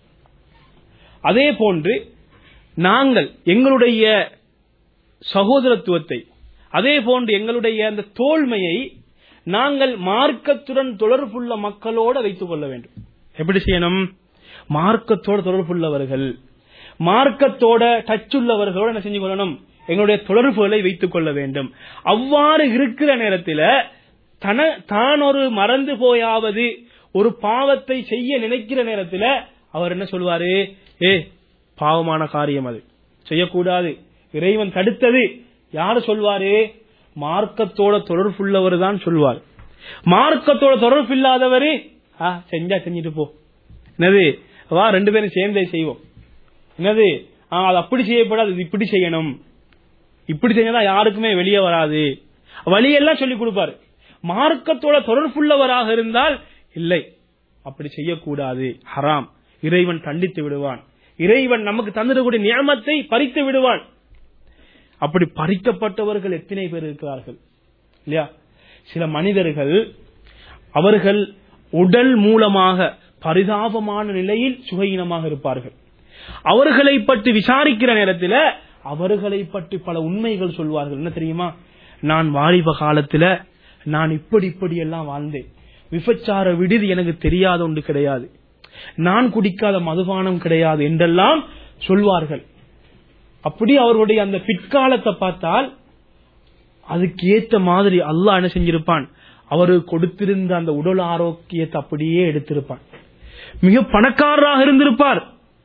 அதே போன்று நாங்கள் எங்களுடைய சகோதரத்துவத்தை அதே போன்று எங்களுடைய அந்த தோல்மையை நாங்கள் மார்க்கத்துடன் தொடர்புள்ள மக்களோட வைத்துக் கொள்ள வேண்டும் எப்படி செய்யணும் மார்க்கத்தோட தொடர்புள்ளவர்கள் மார்க்கத்தோட டச் உள்ளவர்களோட என்ன செஞ்சு கொள்ளணும் எங்களுடைய தொடர்புகளை வைத்துக் கொள்ள வேண்டும் அவ்வாறு இருக்கிற நேரத்தில் தன தான் ஒரு மறந்து போயாவது ஒரு பாவத்தை செய்ய நினைக்கிற நேரத்தில் அவர் என்ன சொல்வாரு ஏ பாவமான காரியம் அது செய்யக்கூடாது இறைவன் தடுத்தது யாரு சொல்வாரு மார்க்கத்தோட தொடர்புள்ளவர் தான் சொல்வார் மார்க்கத்தோட தொடர்பு இல்லாதவரு ஆ, செஞ்சா செஞ்சுட்டு போ என்னது வா ரெண்டு பேரும் சேர்ந்தே செய்வோம் என்னது ஆ, அது அப்படி செய்யப்படாது இது இப்படி செய்யணும் இப்படி செஞ்சா யாருக்குமே வெளியே வராது வழியெல்லாம் சொல்லி கொடுப்பாரு மார்க்கத்தோட தொடர்புள்ளவராக இருந்தால் இல்லை அப்படி செய்யக்கூடாது ஹராம் இறைவன் கண்டித்து விடுவான் இறைவன் நமக்கு தந்திரக்கூடிய நியமத்தை பறித்து விடுவான் அப்படி பறிக்கப்பட்டவர்கள் எத்தனை பேர் இருக்கிறார்கள் இல்லையா சில மனிதர்கள் அவர்கள் உடல் மூலமாக பரிதாபமான நிலையில் சுகையினமாக இருப்பார்கள் அவர்களை பற்றி விசாரிக்கிற நேரத்தில் அவர்களை பற்றி பல உண்மைகள் சொல்வார்கள் என்ன தெரியுமா நான் வாலிப காலத்துல நான் இப்படி இப்படி எல்லாம் வாழ்ந்தேன் விபச்சார விடுதி எனக்கு தெரியாத ஒன்று கிடையாது நான் குடிக்காத மதுபானம் கிடையாது என்றெல்லாம் சொல்வார்கள் அப்படி அவருடைய அந்த பிற்காலத்தை பார்த்தால் அதுக்கு ஏத்த மாதிரி அல்லாஹ் என்ன செஞ்சிருப்பான் அவரு கொடுத்திருந்த அந்த உடல் ஆரோக்கியத்தை அப்படியே எடுத்திருப்பான் மிக பணக்காரராக இருந்திருப்பார்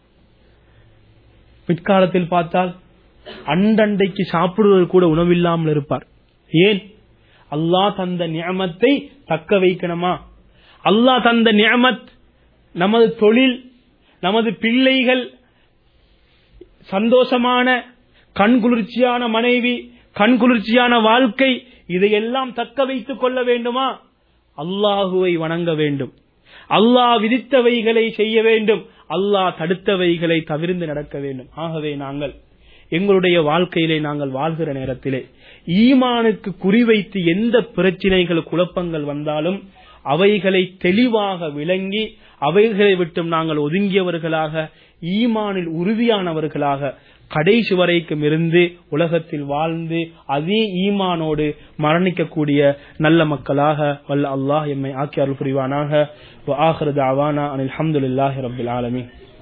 பிற்காலத்தில் பார்த்தால் அண்டண்டைக்கு சாப்பிடுவது கூட உணவில்லாமல் இருப்பார் ஏன் அல்லாஹ் தந்த நியமத்தை தக்க வைக்கணுமா அல்லாஹ் தந்த நியமத் நமது தொழில் நமது பிள்ளைகள் சந்தோஷமான கண்குளிர்ச்சியான மனைவி கண்குளிர்ச்சியான வாழ்க்கை இதையெல்லாம் தக்க வைத்துக் கொள்ள வேண்டுமா அல்லாஹுவை வணங்க வேண்டும் அல்லாஹ் விதித்தவைகளை செய்ய வேண்டும் அல்லாஹ் தடுத்தவைகளை தவிர்ந்து நடக்க வேண்டும் ஆகவே நாங்கள் எங்களுடைய வாழ்க்கையிலே நாங்கள் வாழ்கிற நேரத்திலே ஈமானுக்கு குறிவைத்து எந்த பிரச்சனைகள் குழப்பங்கள் வந்தாலும் அவைகளை தெளிவாக விளங்கி அவைகளை விட்டும் நாங்கள் ஒதுங்கியவர்களாக ஈமானில் உறுதியானவர்களாக கடைசி வரைக்கும் இருந்து உலகத்தில் வாழ்ந்து அதே ஈமானோடு மரணிக்கக்கூடிய நல்ல மக்களாக வல்ல அல்லாஹ் எம்மை ஆக்கி அருள் புரிவானாக ஆஹ்ரது அவானா அனில் அஹமதுல்லாஹி ரபில் ஆலமீன்